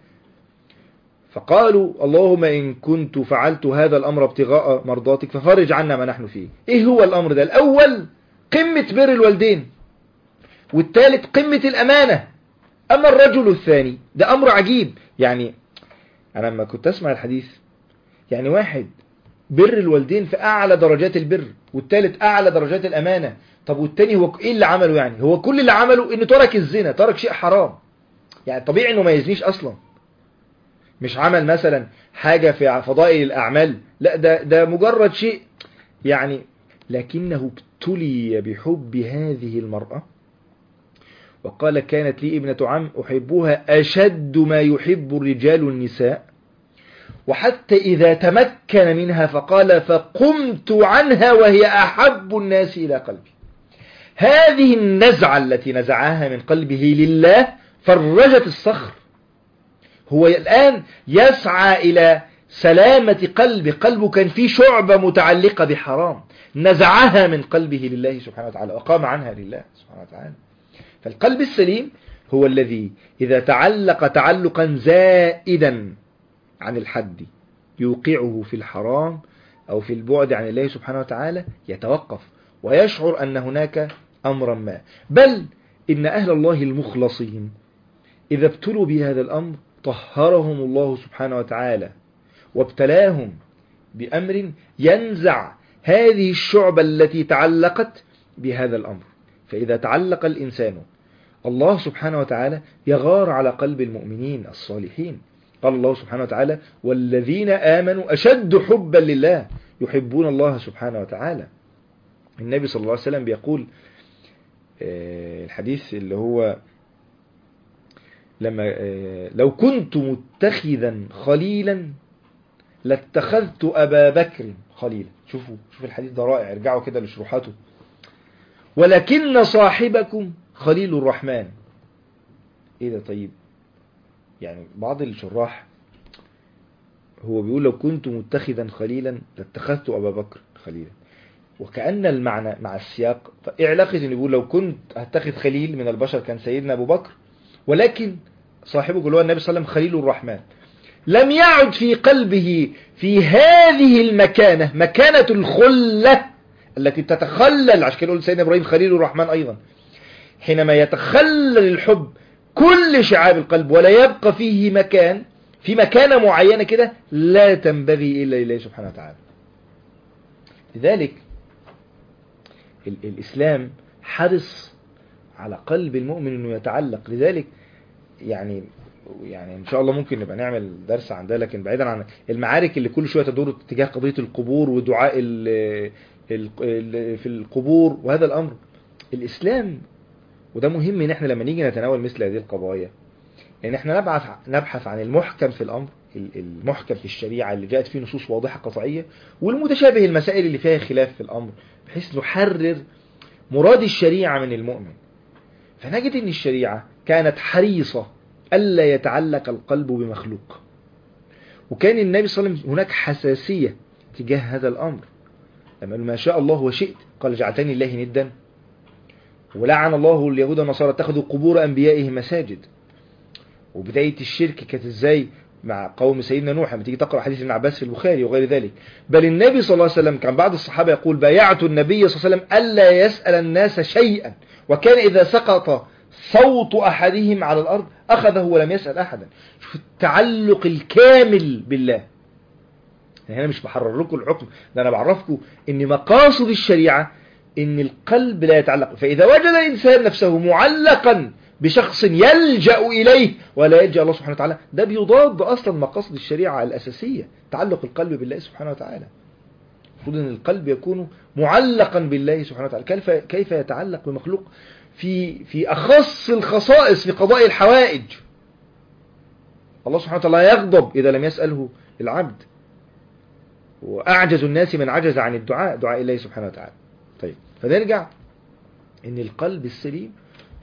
فقالوا اللهم إن كنت فعلت هذا الأمر ابتغاء مرضاتك ففرج عنا ما نحن فيه إيه هو الأمر ده الأول قمة بر الوالدين والثالث قمة الأمانة أما الرجل الثاني ده أمر عجيب يعني أنا لما كنت أسمع الحديث يعني واحد بر الوالدين في أعلى درجات البر والثالث أعلى درجات الأمانة طب والتاني هو إيه اللي عمله يعني هو كل اللي عمله إنه ترك الزنا ترك شيء حرام يعني طبيعي إنه ما يزنيش أصلا مش عمل مثلا حاجة في فضائل الأعمال لا ده, ده مجرد شيء يعني لكنه ابتلي بحب هذه المرأة وقال كانت لي ابنة عم أحبها أشد ما يحب الرجال النساء وحتى إذا تمكن منها فقال فقمت عنها وهي أحب الناس إلى قلبي هذه النزعة التي نزعها من قلبه لله فرجت الصخر هو الآن يسعى إلى سلامة قلب قلبه كان فيه شعبة متعلقة بحرام نزعها من قلبه لله سبحانه وتعالى وقام عنها لله سبحانه وتعالى فالقلب السليم هو الذي إذا تعلق تعلقا زائدا عن الحد يوقعه في الحرام أو في البعد عن الله سبحانه وتعالى يتوقف ويشعر أن هناك أمرا ما بل إن أهل الله المخلصين إذا ابتلوا بهذا الأمر طهرهم الله سبحانه وتعالى وابتلاهم بأمر ينزع هذه الشعبة التي تعلقت بهذا الأمر فإذا تعلق الإنسان الله سبحانه وتعالى يغار على قلب المؤمنين الصالحين قال الله سبحانه وتعالى والذين آمنوا أشد حبا لله يحبون الله سبحانه وتعالى النبي صلى الله عليه وسلم بيقول الحديث اللي هو لما لو كنت متخذا خليلا لاتخذت أبا بكر خليلا شوفوا شوفوا الحديث ده رائع ارجعوا كده لشروحاته ولكن صاحبكم خليل الرحمن ايه ده طيب يعني بعض الشراح هو بيقول لو كنت متخذا خليلا لاتخذت أبا بكر خليلا وكأن المعنى مع السياق ايه علاقة ان يقول لو كنت هتخذ خليل من البشر كان سيدنا أبو بكر ولكن صاحبه اللي هو النبي صلى الله عليه وسلم خليل الرحمن لم يعد في قلبه في هذه المكانة مكانة الخلة التي تتخلل عشان كده يقول سيدنا إبراهيم خليل الرحمن أيضا حينما يتخلل الحب كل شعاب القلب ولا يبقى فيه مكان في مكانة معينة كده لا تنبغي إلا لله سبحانه وتعالى لذلك ال الإسلام حرص على قلب المؤمن أنه يتعلق لذلك يعني يعني ان شاء الله ممكن نبقى نعمل درس عن ده لكن بعيدا عن المعارك اللي كل شويه تدور تجاه قضيه القبور ودعاء ال ال ال في القبور وهذا الامر الاسلام وده مهم ان احنا لما نيجي نتناول مثل هذه القضايا ان احنا نبحث نبحث عن المحكم في الامر المحكم في الشريعه اللي جاءت فيه نصوص واضحه قطعيه والمتشابه المسائل اللي فيها خلاف في الامر بحيث نحرر مراد الشريعه من المؤمن فنجد ان الشريعه كانت حريصه ألا يتعلق القلب بمخلوق وكان النبي صلى الله عليه وسلم هناك حساسية تجاه هذا الأمر لما ما شاء الله وشئت قال جعلتني الله ندا ولعن الله اليهود والنصارى اتخذوا قبور أنبيائهم مساجد وبداية الشرك كانت ازاي مع قوم سيدنا نوح لما تيجي تقرأ حديث ابن عباس في البخاري وغير ذلك بل النبي صلى الله عليه وسلم كان بعض الصحابة يقول بايعت النبي صلى الله عليه وسلم ألا يسأل الناس شيئا وكان إذا سقط صوت أحدهم على الأرض أخذه ولم يسأل أحدا شوف التعلق الكامل بالله يعني أنا مش بحرر لكم الحكم ده أنا بعرفكم أن مقاصد الشريعة أن القلب لا يتعلق فإذا وجد الإنسان نفسه معلقا بشخص يلجأ إليه ولا يلجأ الله سبحانه وتعالى ده بيضاد أصلا مقاصد الشريعة الأساسية تعلق القلب بالله سبحانه وتعالى المفروض أن القلب يكون معلقا بالله سبحانه وتعالى كيف كيف يتعلق بمخلوق في في أخص الخصائص في قضاء الحوائج الله سبحانه وتعالى يغضب إذا لم يسأله العبد وأعجز الناس من عجز عن الدعاء دعاء الله سبحانه وتعالى طيب فنرجع ان القلب السليم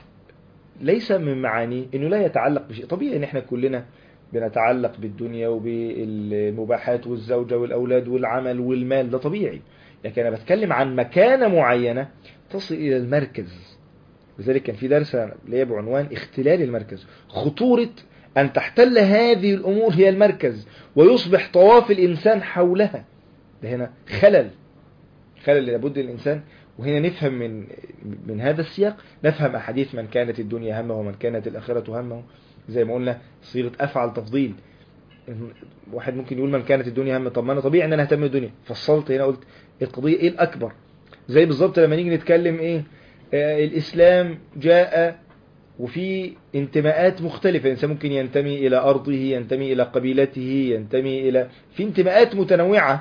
ليس من معانيه انه لا يتعلق بشيء طبيعي ان احنا كلنا بنتعلق بالدنيا وبالمباحات والزوجة والأولاد والعمل والمال ده طبيعي لكن أنا بتكلم عن مكانة معينة تصل إلى المركز لذلك كان في درس ليه بعنوان اختلال المركز خطورة أن تحتل هذه الأمور هي المركز ويصبح طواف الإنسان حولها ده هنا خلل خلل لابد الإنسان وهنا نفهم من من هذا السياق نفهم أحاديث من كانت الدنيا همه ومن كانت الآخرة همه زي ما قلنا صيغة أفعل تفضيل واحد ممكن يقول من كانت الدنيا همه طب ما أنا طبيعي أن أنا أهتم بالدنيا فصلت هنا قلت القضية إيه الأكبر زي بالظبط لما نيجي نتكلم إيه آه الإسلام جاء وفي انتماءات مختلفة الإنسان ممكن ينتمي إلى أرضه ينتمي إلى قبيلته ينتمي إلى في انتماءات متنوعة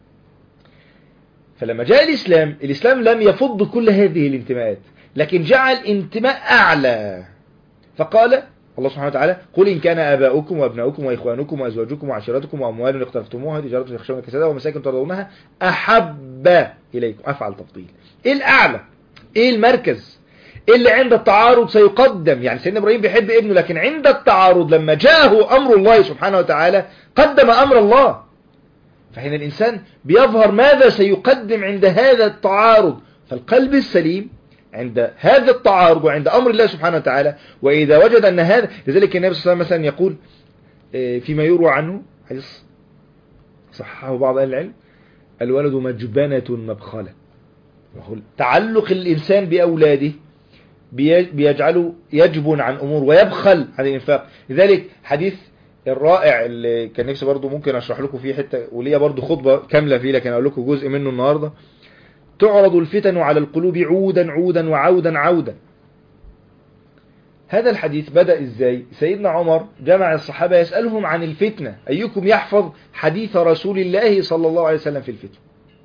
فلما جاء الإسلام الإسلام لم يفض كل هذه الانتماءات لكن جعل انتماء أعلى فقال الله سبحانه وتعالى قل إن كان آباؤكم وأبناؤكم وإخوانكم وأزواجكم وعشيرتكم وأموال اقترفتموها تجارة تخشون كسادها ومساكن ترضونها أحب إليكم أفعل تفضيل إيه الأعلى إيه المركز إيه اللي عند التعارض سيقدم يعني سيدنا إبراهيم بيحب ابنه لكن عند التعارض لما جاءه أمر الله سبحانه وتعالى قدم أمر الله فهنا الإنسان بيظهر ماذا سيقدم عند هذا التعارض فالقلب السليم عند هذا التعارض وعند أمر الله سبحانه وتعالى وإذا وجد أن هذا لذلك النبي صلى الله عليه وسلم مثلا يقول فيما يروى عنه حديث صححه بعض أهل العلم الولد مجبنة مبخلة تعلق الإنسان بأولاده بيجعله يجبن عن أمور ويبخل عن الإنفاق لذلك حديث الرائع اللي كان نفسي برضو ممكن أشرح لكم فيه حتة وليا برضو خطبة كاملة فيه لكن أقول لكم جزء منه النهاردة تعرض الفتن على القلوب عودا عودا وعودا عودا هذا الحديث بدأ ازاي سيدنا عمر جمع الصحابة يسألهم عن الفتنة أيكم يحفظ حديث رسول الله صلى الله عليه وسلم في الفتنة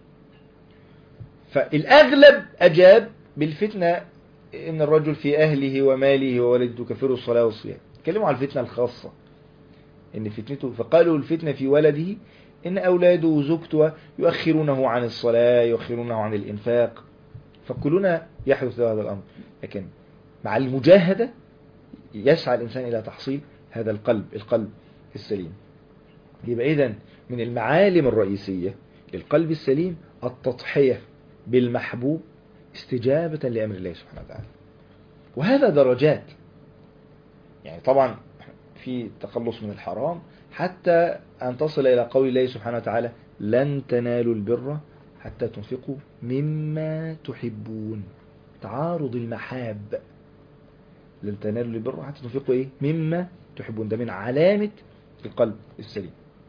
فالأغلب أجاب بالفتنة إن الرجل في أهله وماله وولده كفر الصلاة والصيام تكلموا عن الفتنة الخاصة إن فتنته فقالوا الفتنة في ولده إن أولاده وزوجته يؤخرونه عن الصلاة يؤخرونه عن الإنفاق فكلنا يحدث هذا الأمر لكن مع المجاهدة يسعى الإنسان إلى تحصيل هذا القلب القلب السليم يبقى إذن من المعالم الرئيسية للقلب السليم التضحية بالمحبوب استجابة لأمر الله سبحانه وتعالى وهذا درجات يعني طبعا في التخلص من الحرام حتى أن تصل إلى قول الله سبحانه وتعالى لن تنالوا البر حتى تنفقوا مما تحبون تعارض المحاب لن تنالوا البر حتى تنفقوا إيه مما تحبون ده من علامة القلب السليم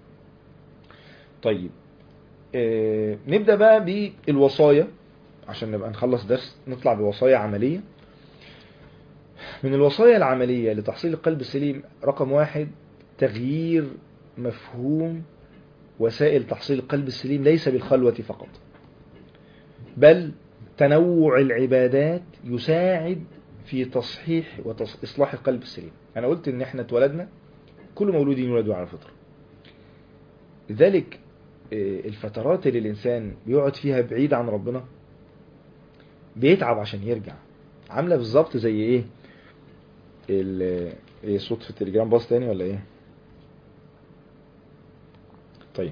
طيب آه نبدأ بقى بالوصايا عشان نبقى نخلص درس نطلع بوصايا عملية من الوصايا العملية لتحصيل القلب السليم رقم واحد تغيير مفهوم وسائل تحصيل القلب السليم ليس بالخلوة فقط بل تنوع العبادات يساعد في تصحيح وإصلاح القلب السليم أنا قلت إن إحنا اتولدنا كل مولود يولد على الفطرة لذلك الفترات اللي الإنسان بيقعد فيها بعيد عن ربنا بيتعب عشان يرجع عاملة بالظبط زي ايه ايه صوت في التليجرام باص تاني ولا ايه طيب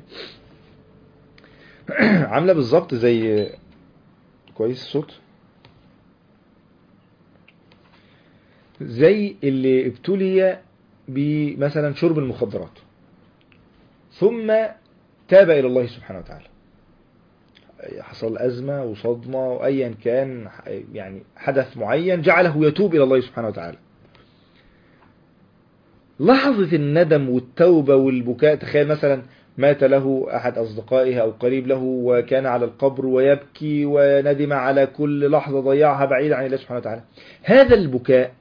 عاملة بالظبط زي كويس الصوت زي اللي ابتلي بمثلا شرب المخدرات ثم تاب إلى الله سبحانه وتعالى حصل أزمة وصدمة وأيا كان يعني حدث معين جعله يتوب إلى الله سبحانه وتعالى لحظة الندم والتوبة والبكاء تخيل مثلا مات له أحد أصدقائه أو قريب له وكان على القبر ويبكي وندم على كل لحظة ضيعها بعيد عن الله سبحانه وتعالى هذا البكاء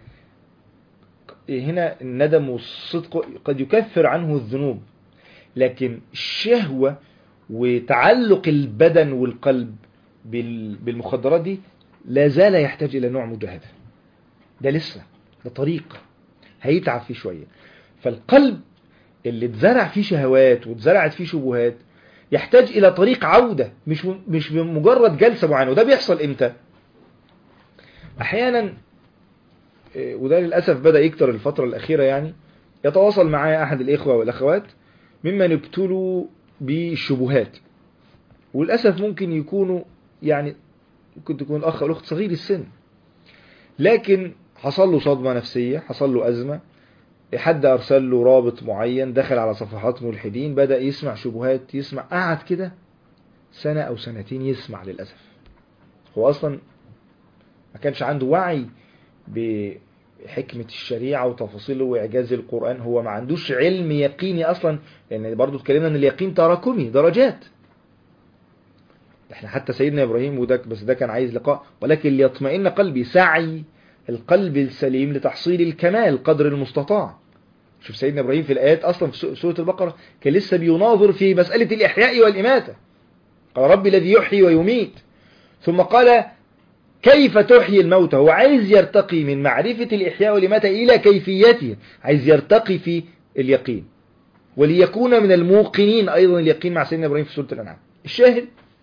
هنا الندم والصدق قد يكفر عنه الذنوب لكن الشهوة وتعلق البدن والقلب بالمخدرات دي لا زال يحتاج إلى نوع مجاهدة ده لسه ده طريق هيتعب فيه شوية فالقلب اللي اتزرع فيه شهوات واتزرعت فيه شبهات يحتاج إلى طريق عودة مش مش بمجرد جلسة معينة وده بيحصل إمتى أحيانا وده للأسف بدأ يكتر الفترة الأخيرة يعني يتواصل معايا أحد الإخوة والأخوات ممن ابتلوا بالشبهات وللأسف ممكن يكونوا يعني ممكن تكون الأخ أو الأخت صغير السن لكن حصل له صدمة نفسية حصل له أزمة حد أرسل له رابط معين دخل على صفحات ملحدين بدأ يسمع شبهات يسمع قعد كده سنة أو سنتين يسمع للأسف هو أصلا ما كانش عنده وعي بحكمة الشريعة وتفاصيله وإعجاز القرآن هو ما عندوش علم يقيني أصلا لأن يعني برضو اتكلمنا أن اليقين تراكمي درجات احنا حتى سيدنا إبراهيم وده بس ده كان عايز لقاء ولكن ليطمئن قلبي سعي القلب السليم لتحصيل الكمال قدر المستطاع شوف سيدنا إبراهيم في الآيات أصلا في سورة البقرة كان لسه بيناظر في مسألة الإحياء والإماتة قال ربي الذي يحيي ويميت ثم قال كيف تحيي الموتى هو عايز يرتقي من معرفة الإحياء والإماتة إلى كيفيته عايز يرتقي في اليقين وليكون من الموقنين أيضا اليقين مع سيدنا إبراهيم في سورة الأنعام الشاهد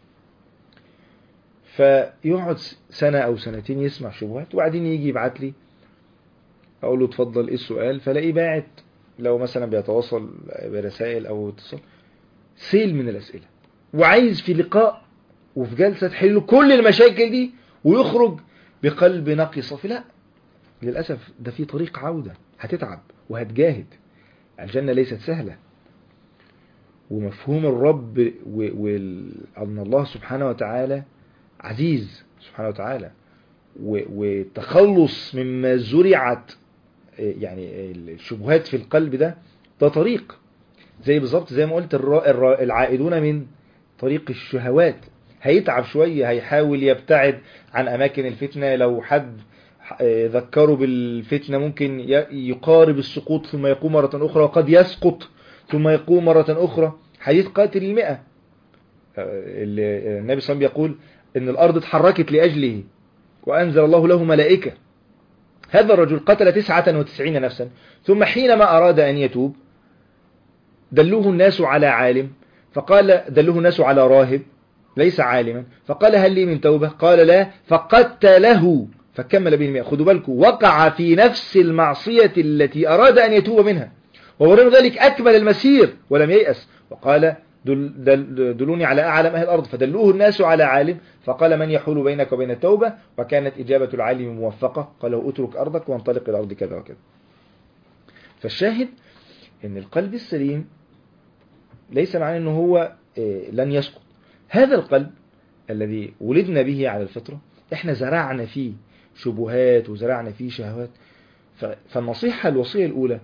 فيقعد سنة أو سنتين يسمع شبهات وبعدين يجي يبعت لي أقول له اتفضل إيه السؤال فلاقيه باعت لو مثلا بيتواصل برسائل أو اتصال سيل من الأسئلة وعايز في لقاء وفي جلسة تحل كل المشاكل دي ويخرج بقلب نقي صافي لا للأسف ده في طريق عودة هتتعب وهتجاهد الجنة ليست سهلة ومفهوم الرب وأن الله سبحانه وتعالى عزيز سبحانه وتعالى والتخلص مما زرعت يعني الشبهات في القلب ده ده طريق زي بالظبط زي ما قلت العائدون من طريق الشهوات هيتعب شوية هيحاول يبتعد عن أماكن الفتنة لو حد ذكره بالفتنة ممكن يقارب السقوط ثم يقوم مرة أخرى وقد يسقط ثم يقوم مرة أخرى حديث قاتل المئة النبي صلى الله عليه وسلم يقول إن الأرض اتحركت لأجله وأنزل الله له ملائكة هذا الرجل قتل تسعة وتسعين نفسا ثم حينما أراد أن يتوب دلوه الناس على عالم فقال دلوه الناس على راهب ليس عالما فقال هل لي من توبة قال لا فقتله فكمل به المئة خدوا بالكم وقع في نفس المعصية التي أراد أن يتوب منها ورغم ذلك أكمل المسير ولم ييأس وقال دل دل دلوني على أعلم أهل الأرض فدلوه الناس على عالم فقال من يحول بينك وبين التوبة وكانت إجابة العالم موفقة قال له اترك أرضك وانطلق إلى أرض كذا وكذا فالشاهد أن القلب السليم ليس معناه أنه هو لن يسقط هذا القلب الذي ولدنا به على الفطرة احنا زرعنا فيه شبهات وزرعنا فيه شهوات فالنصيحة الوصية الأولى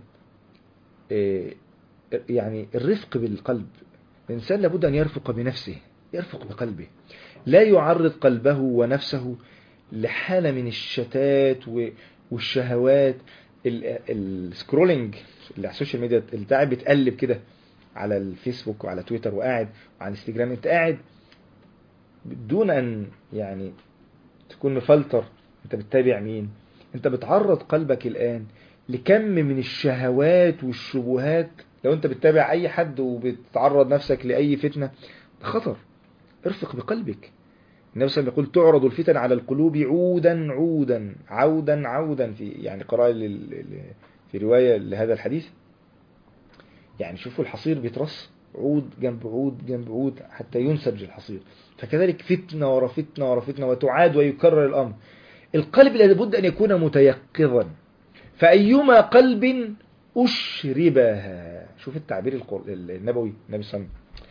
يعني الرفق بالقلب الإنسان لابد أن يرفق بنفسه يرفق بقلبه لا يعرض قلبه ونفسه لحالة من الشتات والشهوات السكرولينج اللي على السوشيال ميديا اللي قاعد بتقلب كده على الفيسبوك وعلى تويتر وقاعد وعلى انستجرام انت قاعد دون ان يعني تكون مفلتر انت بتتابع مين انت بتعرض قلبك الان لكم من الشهوات والشبهات لو انت بتتابع اي حد وبتعرض نفسك لاي فتنة ده خطر ارفق بقلبك النبي صلى الله عليه وسلم يقول تعرض الفتن على القلوب عودا عودا عودا عودا في يعني قراءة في رواية لهذا الحديث يعني شوفوا الحصير بيترص عود جنب عود جنب عود حتى ينسج الحصير فكذلك فتنة ورا فتنة ورا فتنة وتعاد ويكرر الأمر القلب لابد أن يكون متيقظا فأيما قلب أشربها شوف التعبير النبوي النبي صلى الله عليه وسلم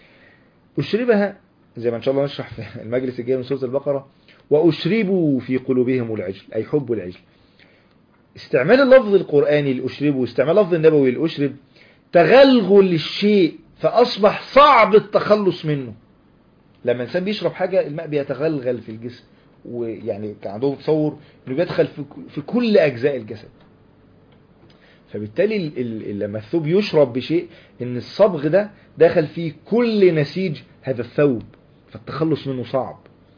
أشربها زي ما إن شاء الله نشرح في المجلس الجاي من سورة البقرة وأشربوا في قلوبهم العجل أي حب العجل استعمال اللفظ القرآني لأشربه واستعمال اللفظ النبوي لأشرب تغلغل الشيء فأصبح صعب التخلص منه لما الإنسان بيشرب حاجة الماء بيتغلغل في الجسم ويعني كان عندهم تصور انه بيدخل في كل أجزاء الجسد فبالتالي لما الثوب يشرب بشيء ان الصبغ ده دخل فيه كل نسيج هذا الثوب فالتخلص منه صعب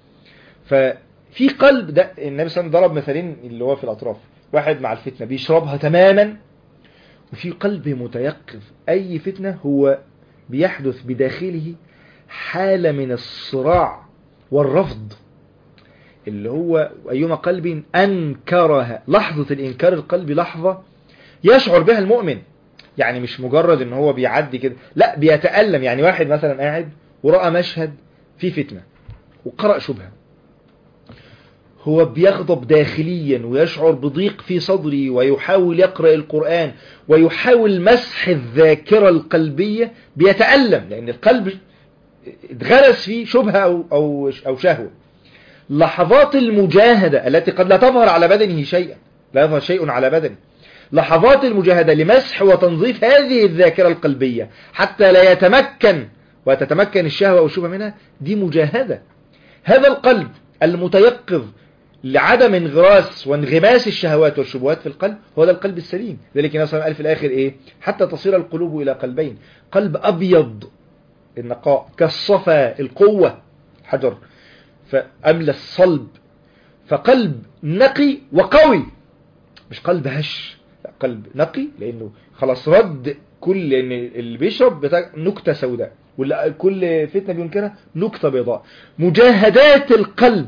ففي قلب ده النبي صلى الله عليه وسلم ضرب مثالين اللي هو في الأطراف واحد مع الفتنة بيشربها تماما وفي قلب متيقظ أي فتنة هو بيحدث بداخله حالة من الصراع والرفض اللي هو أيما قلب أنكرها لحظة الإنكار القلب لحظة يشعر بها المؤمن يعني مش مجرد ان هو بيعدي كده لا بيتألم يعني واحد مثلا قاعد ورأى مشهد فيه فتنة وقرأ شبهة هو بيغضب داخليا ويشعر بضيق في صدره ويحاول يقرأ القرآن ويحاول مسح الذاكرة القلبية بيتألم لأن القلب اتغرس فيه شبهة أو, أو, أو شهوة لحظات المجاهدة التي قد لا تظهر على بدنه شيئا لا يظهر شيء على بدنه لحظات المجاهدة لمسح وتنظيف هذه الذاكرة القلبية حتى لا يتمكن وتتمكن الشهوة والشبهة منها دي مجاهدة هذا القلب المتيقظ لعدم انغراس وانغماس الشهوات والشبهات في القلب هو ده القلب السليم ذلك النبي صلى الله عليه وسلم قال في الآخر إيه حتى تصير القلوب إلى قلبين قلب أبيض النقاء كالصفا القوة حجر فأملى الصلب فقلب نقي وقوي مش قلب هش لا قلب نقي لأنه خلاص رد كل لأن اللي بيشرب نكتة سوداء واللي كل فتنة بينكرها نكتة بيضاء مجاهدات القلب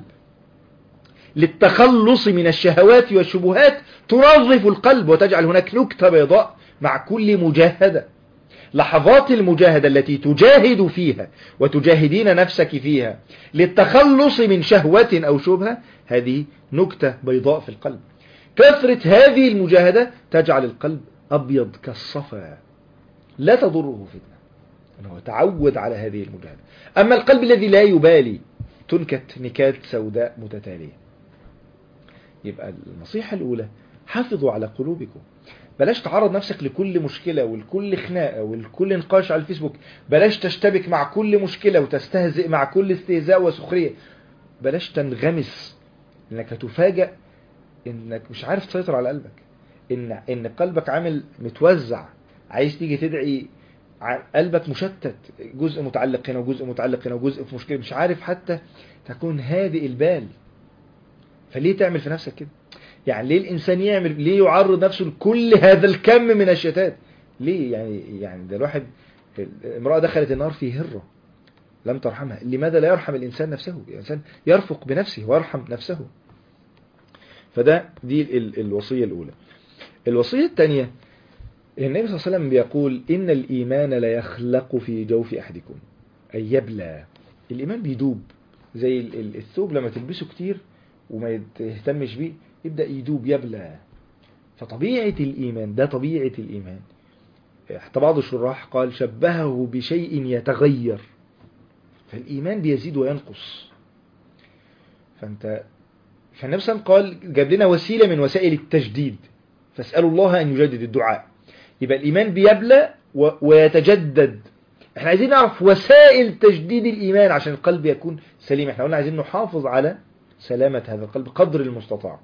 للتخلص من الشهوات والشبهات تنظف القلب وتجعل هناك نكتة بيضاء مع كل مجاهدة لحظات المجاهدة التي تجاهد فيها وتجاهدين نفسك فيها للتخلص من شهوة أو شبهة هذه نكتة بيضاء في القلب كثرة هذه المجاهدة تجعل القلب أبيض كالصفا لا تضره فتنة أنه تعود على هذه المجاهدة أما القلب الذي لا يبالي تنكت نكات سوداء متتالية يبقى النصيحة الأولى حافظوا على قلوبكم بلاش تعرض نفسك لكل مشكلة ولكل خناقة ولكل نقاش على الفيسبوك بلاش تشتبك مع كل مشكلة وتستهزئ مع كل استهزاء وسخرية بلاش تنغمس انك هتفاجأ انك مش عارف تسيطر على قلبك ان ان قلبك عامل متوزع عايز تيجي تدعي قلبك مشتت جزء متعلق هنا وجزء متعلق هنا وجزء في مشكلة مش عارف حتى تكون هادئ البال فليه تعمل في نفسك كده يعني ليه الإنسان يعمل ليه يعرض نفسه لكل هذا الكم من الشتات ليه يعني يعني ده الواحد امرأة دخلت النار في هرة لم ترحمها لماذا لا يرحم الإنسان نفسه الإنسان يرفق بنفسه ويرحم نفسه فده دي ال الوصية الأولى الوصية الثانية النبي صلى الله عليه وسلم بيقول إن الإيمان لا يخلق في جوف أحدكم أي يبلى الإيمان بيدوب زي الثوب لما تلبسه كتير وما يهتمش بيه يبدأ يدوب يبلى فطبيعة الإيمان ده طبيعة الإيمان حتى بعض الشراح قال شبهه بشيء يتغير فالإيمان بيزيد وينقص فأنت فالنبي صلى الله عليه وسلم قال جاب لنا وسيلة من وسائل التجديد فاسألوا الله أن يجدد الدعاء يبقى الإيمان بيبلى ويتجدد احنا عايزين نعرف وسائل تجديد الإيمان عشان القلب يكون سليم احنا قلنا عايزين نحافظ على سلامة هذا القلب قدر المستطاع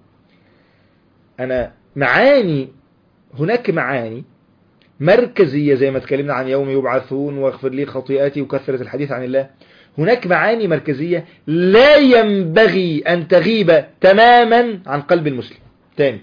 أنا معاني هناك معاني مركزية زي ما اتكلمنا عن يوم يبعثون واغفر لي خطيئاتي وكثرة الحديث عن الله هناك معاني مركزية لا ينبغي أن تغيب تماما عن قلب المسلم تاني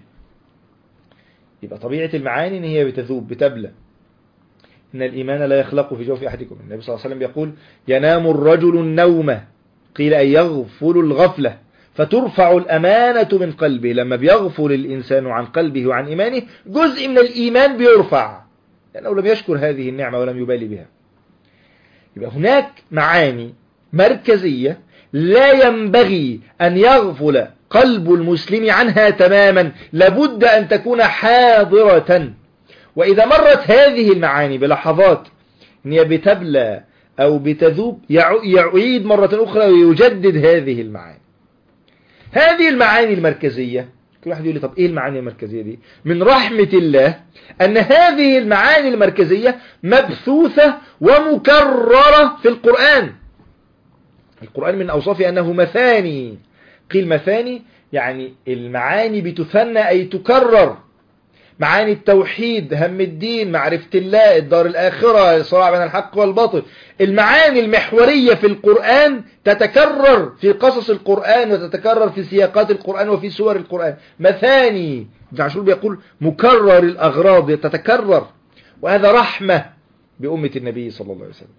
يبقى طبيعة المعاني ان هي بتذوب بتبلى إن الإيمان لا يخلق في جوف أحدكم النبي صلى الله عليه وسلم يقول ينام الرجل النوم قيل أن يغفل الغفلة فترفع الأمانة من قلبه لما بيغفل الإنسان عن قلبه وعن إيمانه جزء من الإيمان بيرفع لأنه لم يشكر هذه النعمة ولم يبالي بها يبقى هناك معاني مركزية لا ينبغي أن يغفل قلب المسلم عنها تماما لابد أن تكون حاضرة وإذا مرت هذه المعاني بلحظات أن هي بتبلى أو بتذوب يعيد مرة أخرى ويجدد هذه المعاني هذه المعاني المركزية كل واحد يقول لي طب ايه المعاني المركزية دي من رحمة الله ان هذه المعاني المركزية مبثوثة ومكررة في القرآن القرآن من اوصافه انه مثاني قيل مثاني يعني المعاني بتثنى اي تكرر معاني التوحيد هم الدين معرفة الله الدار الآخرة الصراع بين الحق والباطل المعاني المحورية في القرآن تتكرر في قصص القرآن وتتكرر في سياقات القرآن وفي سور القرآن مثاني ابن عاشور بيقول مكرر الأغراض تتكرر وهذا رحمة بأمة النبي صلى الله عليه وسلم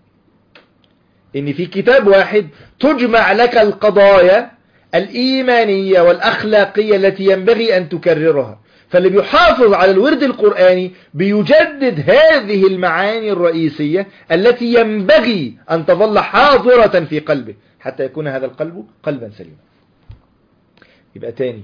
إن في كتاب واحد تجمع لك القضايا الإيمانية والأخلاقية التي ينبغي أن تكررها فاللي بيحافظ على الورد القرآني بيجدد هذه المعاني الرئيسية التي ينبغي أن تظل حاضرة في قلبه حتى يكون هذا القلب قلبا سليما يبقى تاني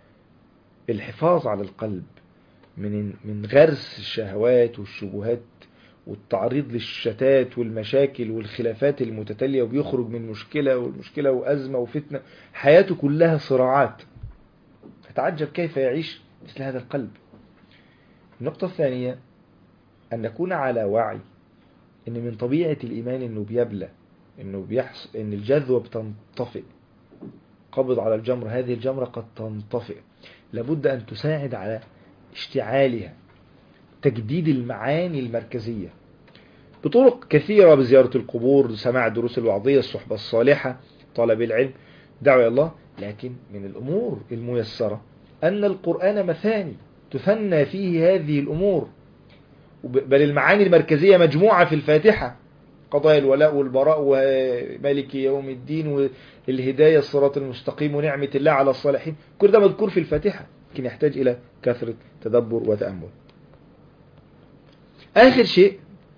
الحفاظ على القلب من من غرس الشهوات والشبهات والتعريض للشتات والمشاكل والخلافات المتتالية وبيخرج من مشكلة والمشكلة وأزمة وفتنة حياته كلها صراعات فتعجب كيف يعيش مثل هذا القلب النقطة الثانية أن نكون على وعي أن من طبيعة الإيمان أنه بيبلى أنه بيحصل أن الجذوة بتنطفئ قبض على الجمر هذه الجمرة قد تنطفئ لابد أن تساعد على اشتعالها تجديد المعاني المركزية بطرق كثيرة بزيارة القبور سماع الدروس الوعظية الصحبة الصالحة طلب العلم دعوة الله لكن من الأمور الميسرة أن القرآن مثاني تثنى فيه هذه الأمور بل المعاني المركزية مجموعة في الفاتحة قضايا الولاء والبراء ومالك يوم الدين والهداية الصراط المستقيم ونعمة الله على الصالحين كل ده مذكور في الفاتحة لكن يحتاج إلى كثرة تدبر وتأمل آخر شيء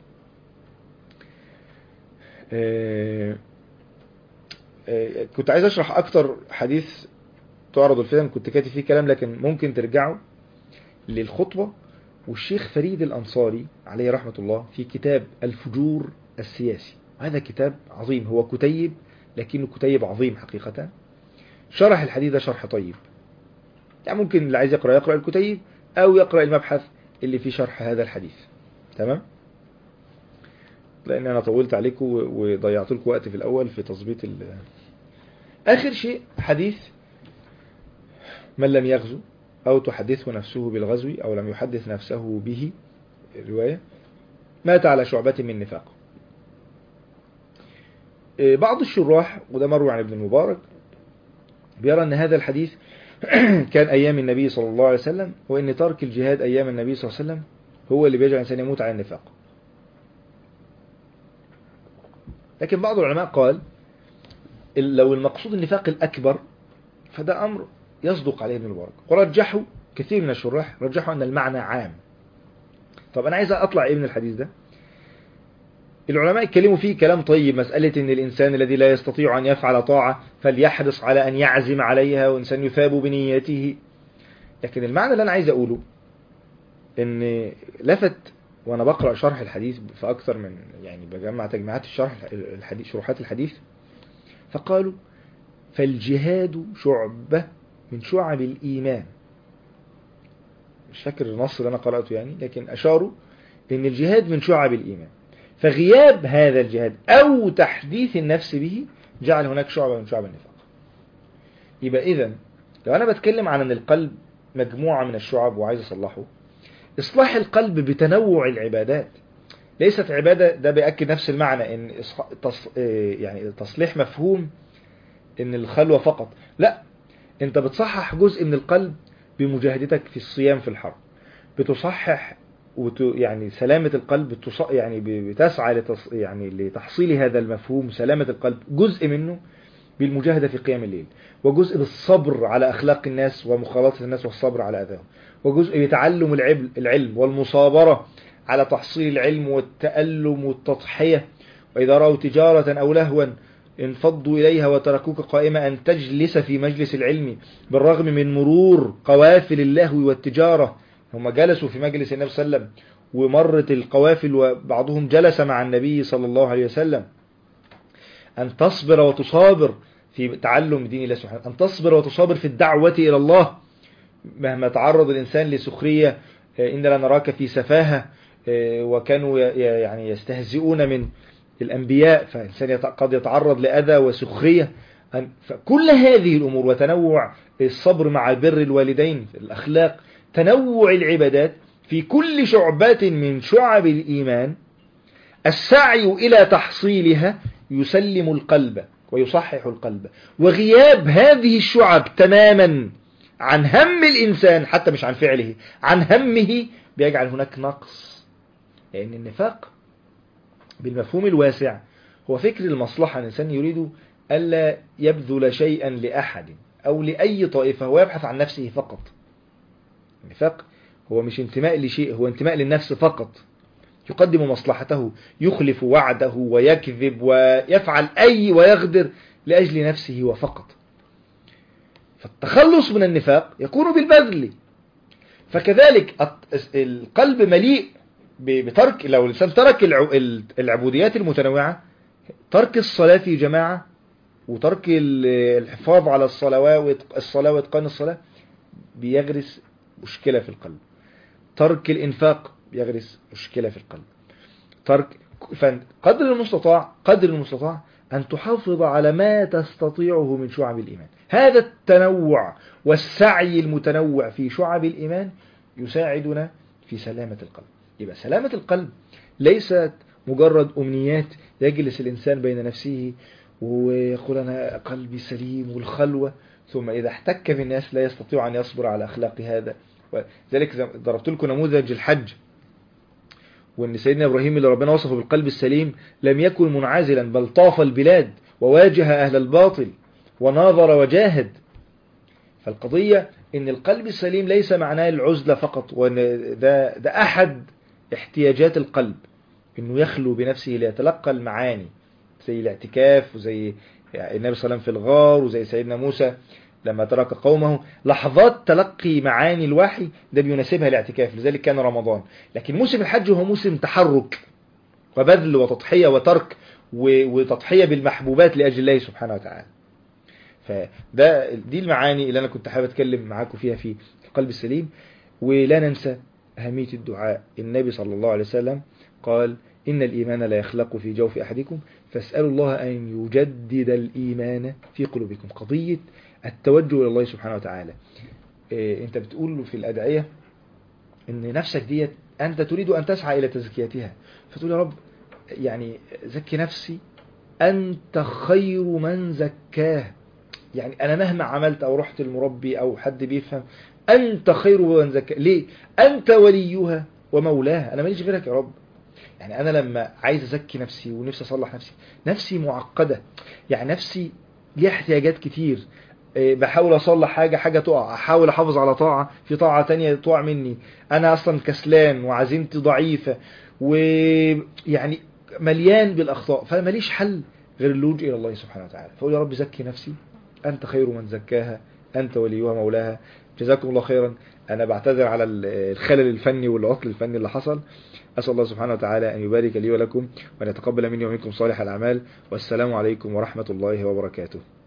آه آه كنت عايز أشرح أكتر حديث تعرض الفتن كنت كاتب فيه كلام لكن ممكن ترجعوا للخطبة والشيخ فريد الأنصاري عليه رحمة الله في كتاب الفجور السياسي هذا كتاب عظيم هو كتيب لكنه كتيب عظيم حقيقة شرح الحديث ده شرح طيب يعني ممكن اللي عايز يقرأ يقرأ الكتيب أو يقرأ المبحث اللي فيه شرح هذا الحديث تمام لأن أنا طولت عليكم وضيعت لكم وقت في الأول في تظبيط ال آخر شيء حديث من لم يغزو أو تحدثه نفسه بالغزو أو لم يحدث نفسه به الرواية مات على شعبة من نفاق بعض الشراح وده مروي عن ابن المبارك بيرى أن هذا الحديث كان أيام النبي صلى الله عليه وسلم وأن ترك الجهاد أيام النبي صلى الله عليه وسلم هو اللي بيجعل الإنسان يموت على النفاق لكن بعض العلماء قال لو المقصود النفاق الأكبر فده أمر يصدق عليه ابن المبارك ورجحوا كثير من الشراح رجحوا أن المعنى عام طب أنا عايز أطلع إيه من الحديث ده العلماء اتكلموا فيه كلام طيب مسألة ان الانسان الذي لا يستطيع ان يفعل طاعة فليحرص على ان يعزم عليها وانسان يثاب بنيته لكن المعنى اللي انا عايز اقوله ان لفت وانا بقرأ شرح الحديث في اكثر من يعني بجمع تجميعات الشرح الحديث شروحات الحديث فقالوا فالجهاد شعبة من شعب الايمان مش فاكر النص اللي انا قرأته يعني لكن اشاروا ان الجهاد من شعب الايمان فغياب هذا الجهاد أو تحديث النفس به جعل هناك شعبة من شعب النفاق يبقى إذا لو أنا بتكلم عن أن القلب مجموعة من الشعب وعايز أصلحه إصلاح القلب بتنوع العبادات ليست عبادة ده بيأكد نفس المعنى إن تص... يعني تصليح مفهوم إن الخلوة فقط لا أنت بتصحح جزء من القلب بمجاهدتك في الصيام في الحرب بتصحح وت... يعني سلامة القلب تص... يعني بتسعى لتص... يعني لتحصيل هذا المفهوم سلامة القلب جزء منه بالمجاهدة في قيام الليل وجزء بالصبر على أخلاق الناس ومخالطة الناس والصبر على أذاهم وجزء بتعلم العلم, العلم والمصابرة على تحصيل العلم والتألم والتضحية وإذا رأوا تجارة أو لهوا انفضوا إليها وتركوك قائمة أن تجلس في مجلس العلم بالرغم من مرور قوافل اللهو والتجارة هم جلسوا في مجلس النبي صلى الله عليه وسلم ومرت القوافل وبعضهم جلس مع النبي صلى الله عليه وسلم أن تصبر وتصابر في تعلم دين الله سبحانه أن تصبر وتصابر في الدعوة إلى الله مهما تعرض الإنسان لسخرية إن لنراك في سفاهة وكانوا يعني يستهزئون من الأنبياء فإنسان قد يتعرض لأذى وسخرية فكل هذه الأمور وتنوع الصبر مع بر الوالدين الأخلاق تنوع العبادات في كل شعبة من شعب الإيمان السعي إلى تحصيلها يسلم القلب ويصحح القلب وغياب هذه الشعب تماما عن هم الإنسان حتى مش عن فعله عن همه بيجعل هناك نقص لأن النفاق بالمفهوم الواسع هو فكر المصلحة الإنسان يريد ألا يبذل شيئا لأحد أو لأي طائفة هو يبحث عن نفسه فقط النفاق هو مش انتماء لشيء هو انتماء للنفس فقط يقدم مصلحته يخلف وعده ويكذب ويفعل أي ويغدر لأجل نفسه وفقط فالتخلص من النفاق يكون بالبذل فكذلك القلب مليء بترك لو الإنسان ترك العبوديات المتنوعة ترك الصلاة في جماعة وترك الحفاظ على الصلوات الصلاة واتقان الصلاة بيغرس مشكلة في القلب ترك الإنفاق بيغرس مشكلة في القلب ترك قدر المستطاع قدر المستطاع أن تحافظ على ما تستطيعه من شعب الإيمان هذا التنوع والسعي المتنوع في شعب الإيمان يساعدنا في سلامة القلب يبقى سلامة القلب ليست مجرد أمنيات يجلس الإنسان بين نفسه ويقول أنا قلبي سليم والخلوة ثم إذا احتك بالناس لا يستطيع أن يصبر على أخلاق هذا ذلك ضربت لكم نموذج الحج وأن سيدنا إبراهيم اللي ربنا وصفه بالقلب السليم لم يكن منعزلا بل طاف البلاد وواجه أهل الباطل وناظر وجاهد فالقضية ان القلب السليم ليس معناه العزلة فقط وان ده, ده احد احتياجات القلب انه يخلو بنفسه ليتلقى المعاني زي الاعتكاف وزي يعني النبي صلى الله عليه وسلم في الغار وزي سيدنا موسى لما ترك قومه لحظات تلقي معاني الوحي ده بيناسبها الاعتكاف لذلك كان رمضان لكن موسم الحج هو موسم تحرك وبذل وتضحية وترك وتضحية بالمحبوبات لأجل الله سبحانه وتعالى فده دي المعاني اللي أنا كنت حابب أتكلم معاكم فيها في القلب السليم ولا ننسى أهمية الدعاء النبي صلى الله عليه وسلم قال إن الإيمان لا يخلق في جوف أحدكم فاسألوا الله أن يجدد الإيمان في قلوبكم قضية التوجه إلى الله سبحانه وتعالى إيه أنت بتقول في الأدعية إن نفسك ديت أنت تريد أن تسعى إلى تزكيتها فتقول يا رب يعني زكي نفسي أنت خير من زكاه يعني أنا مهما عملت أو رحت المربي أو حد بيفهم أنت خير من زكاه ليه أنت وليها ومولاها أنا ماليش غيرك يا رب يعني أنا لما عايز أزكي نفسي ونفسي أصلح نفسي نفسي معقدة يعني نفسي ليها احتياجات كتير بحاول اصلح حاجة حاجة تقع احاول احافظ على طاعة في طاعة تانية تقع مني انا اصلا كسلان وعزيمتي ضعيفة ويعني مليان بالاخطاء فانا ماليش حل غير اللجوء الى الله سبحانه وتعالى فقول يا رب زكي نفسي انت خير من زكاها انت وليها مولاها جزاكم الله خيرا انا بعتذر على الخلل الفني والعطل الفني اللي حصل أسأل الله سبحانه وتعالى أن يبارك لي ولكم وأن يتقبل مني ومنكم صالح الأعمال والسلام عليكم ورحمة الله وبركاته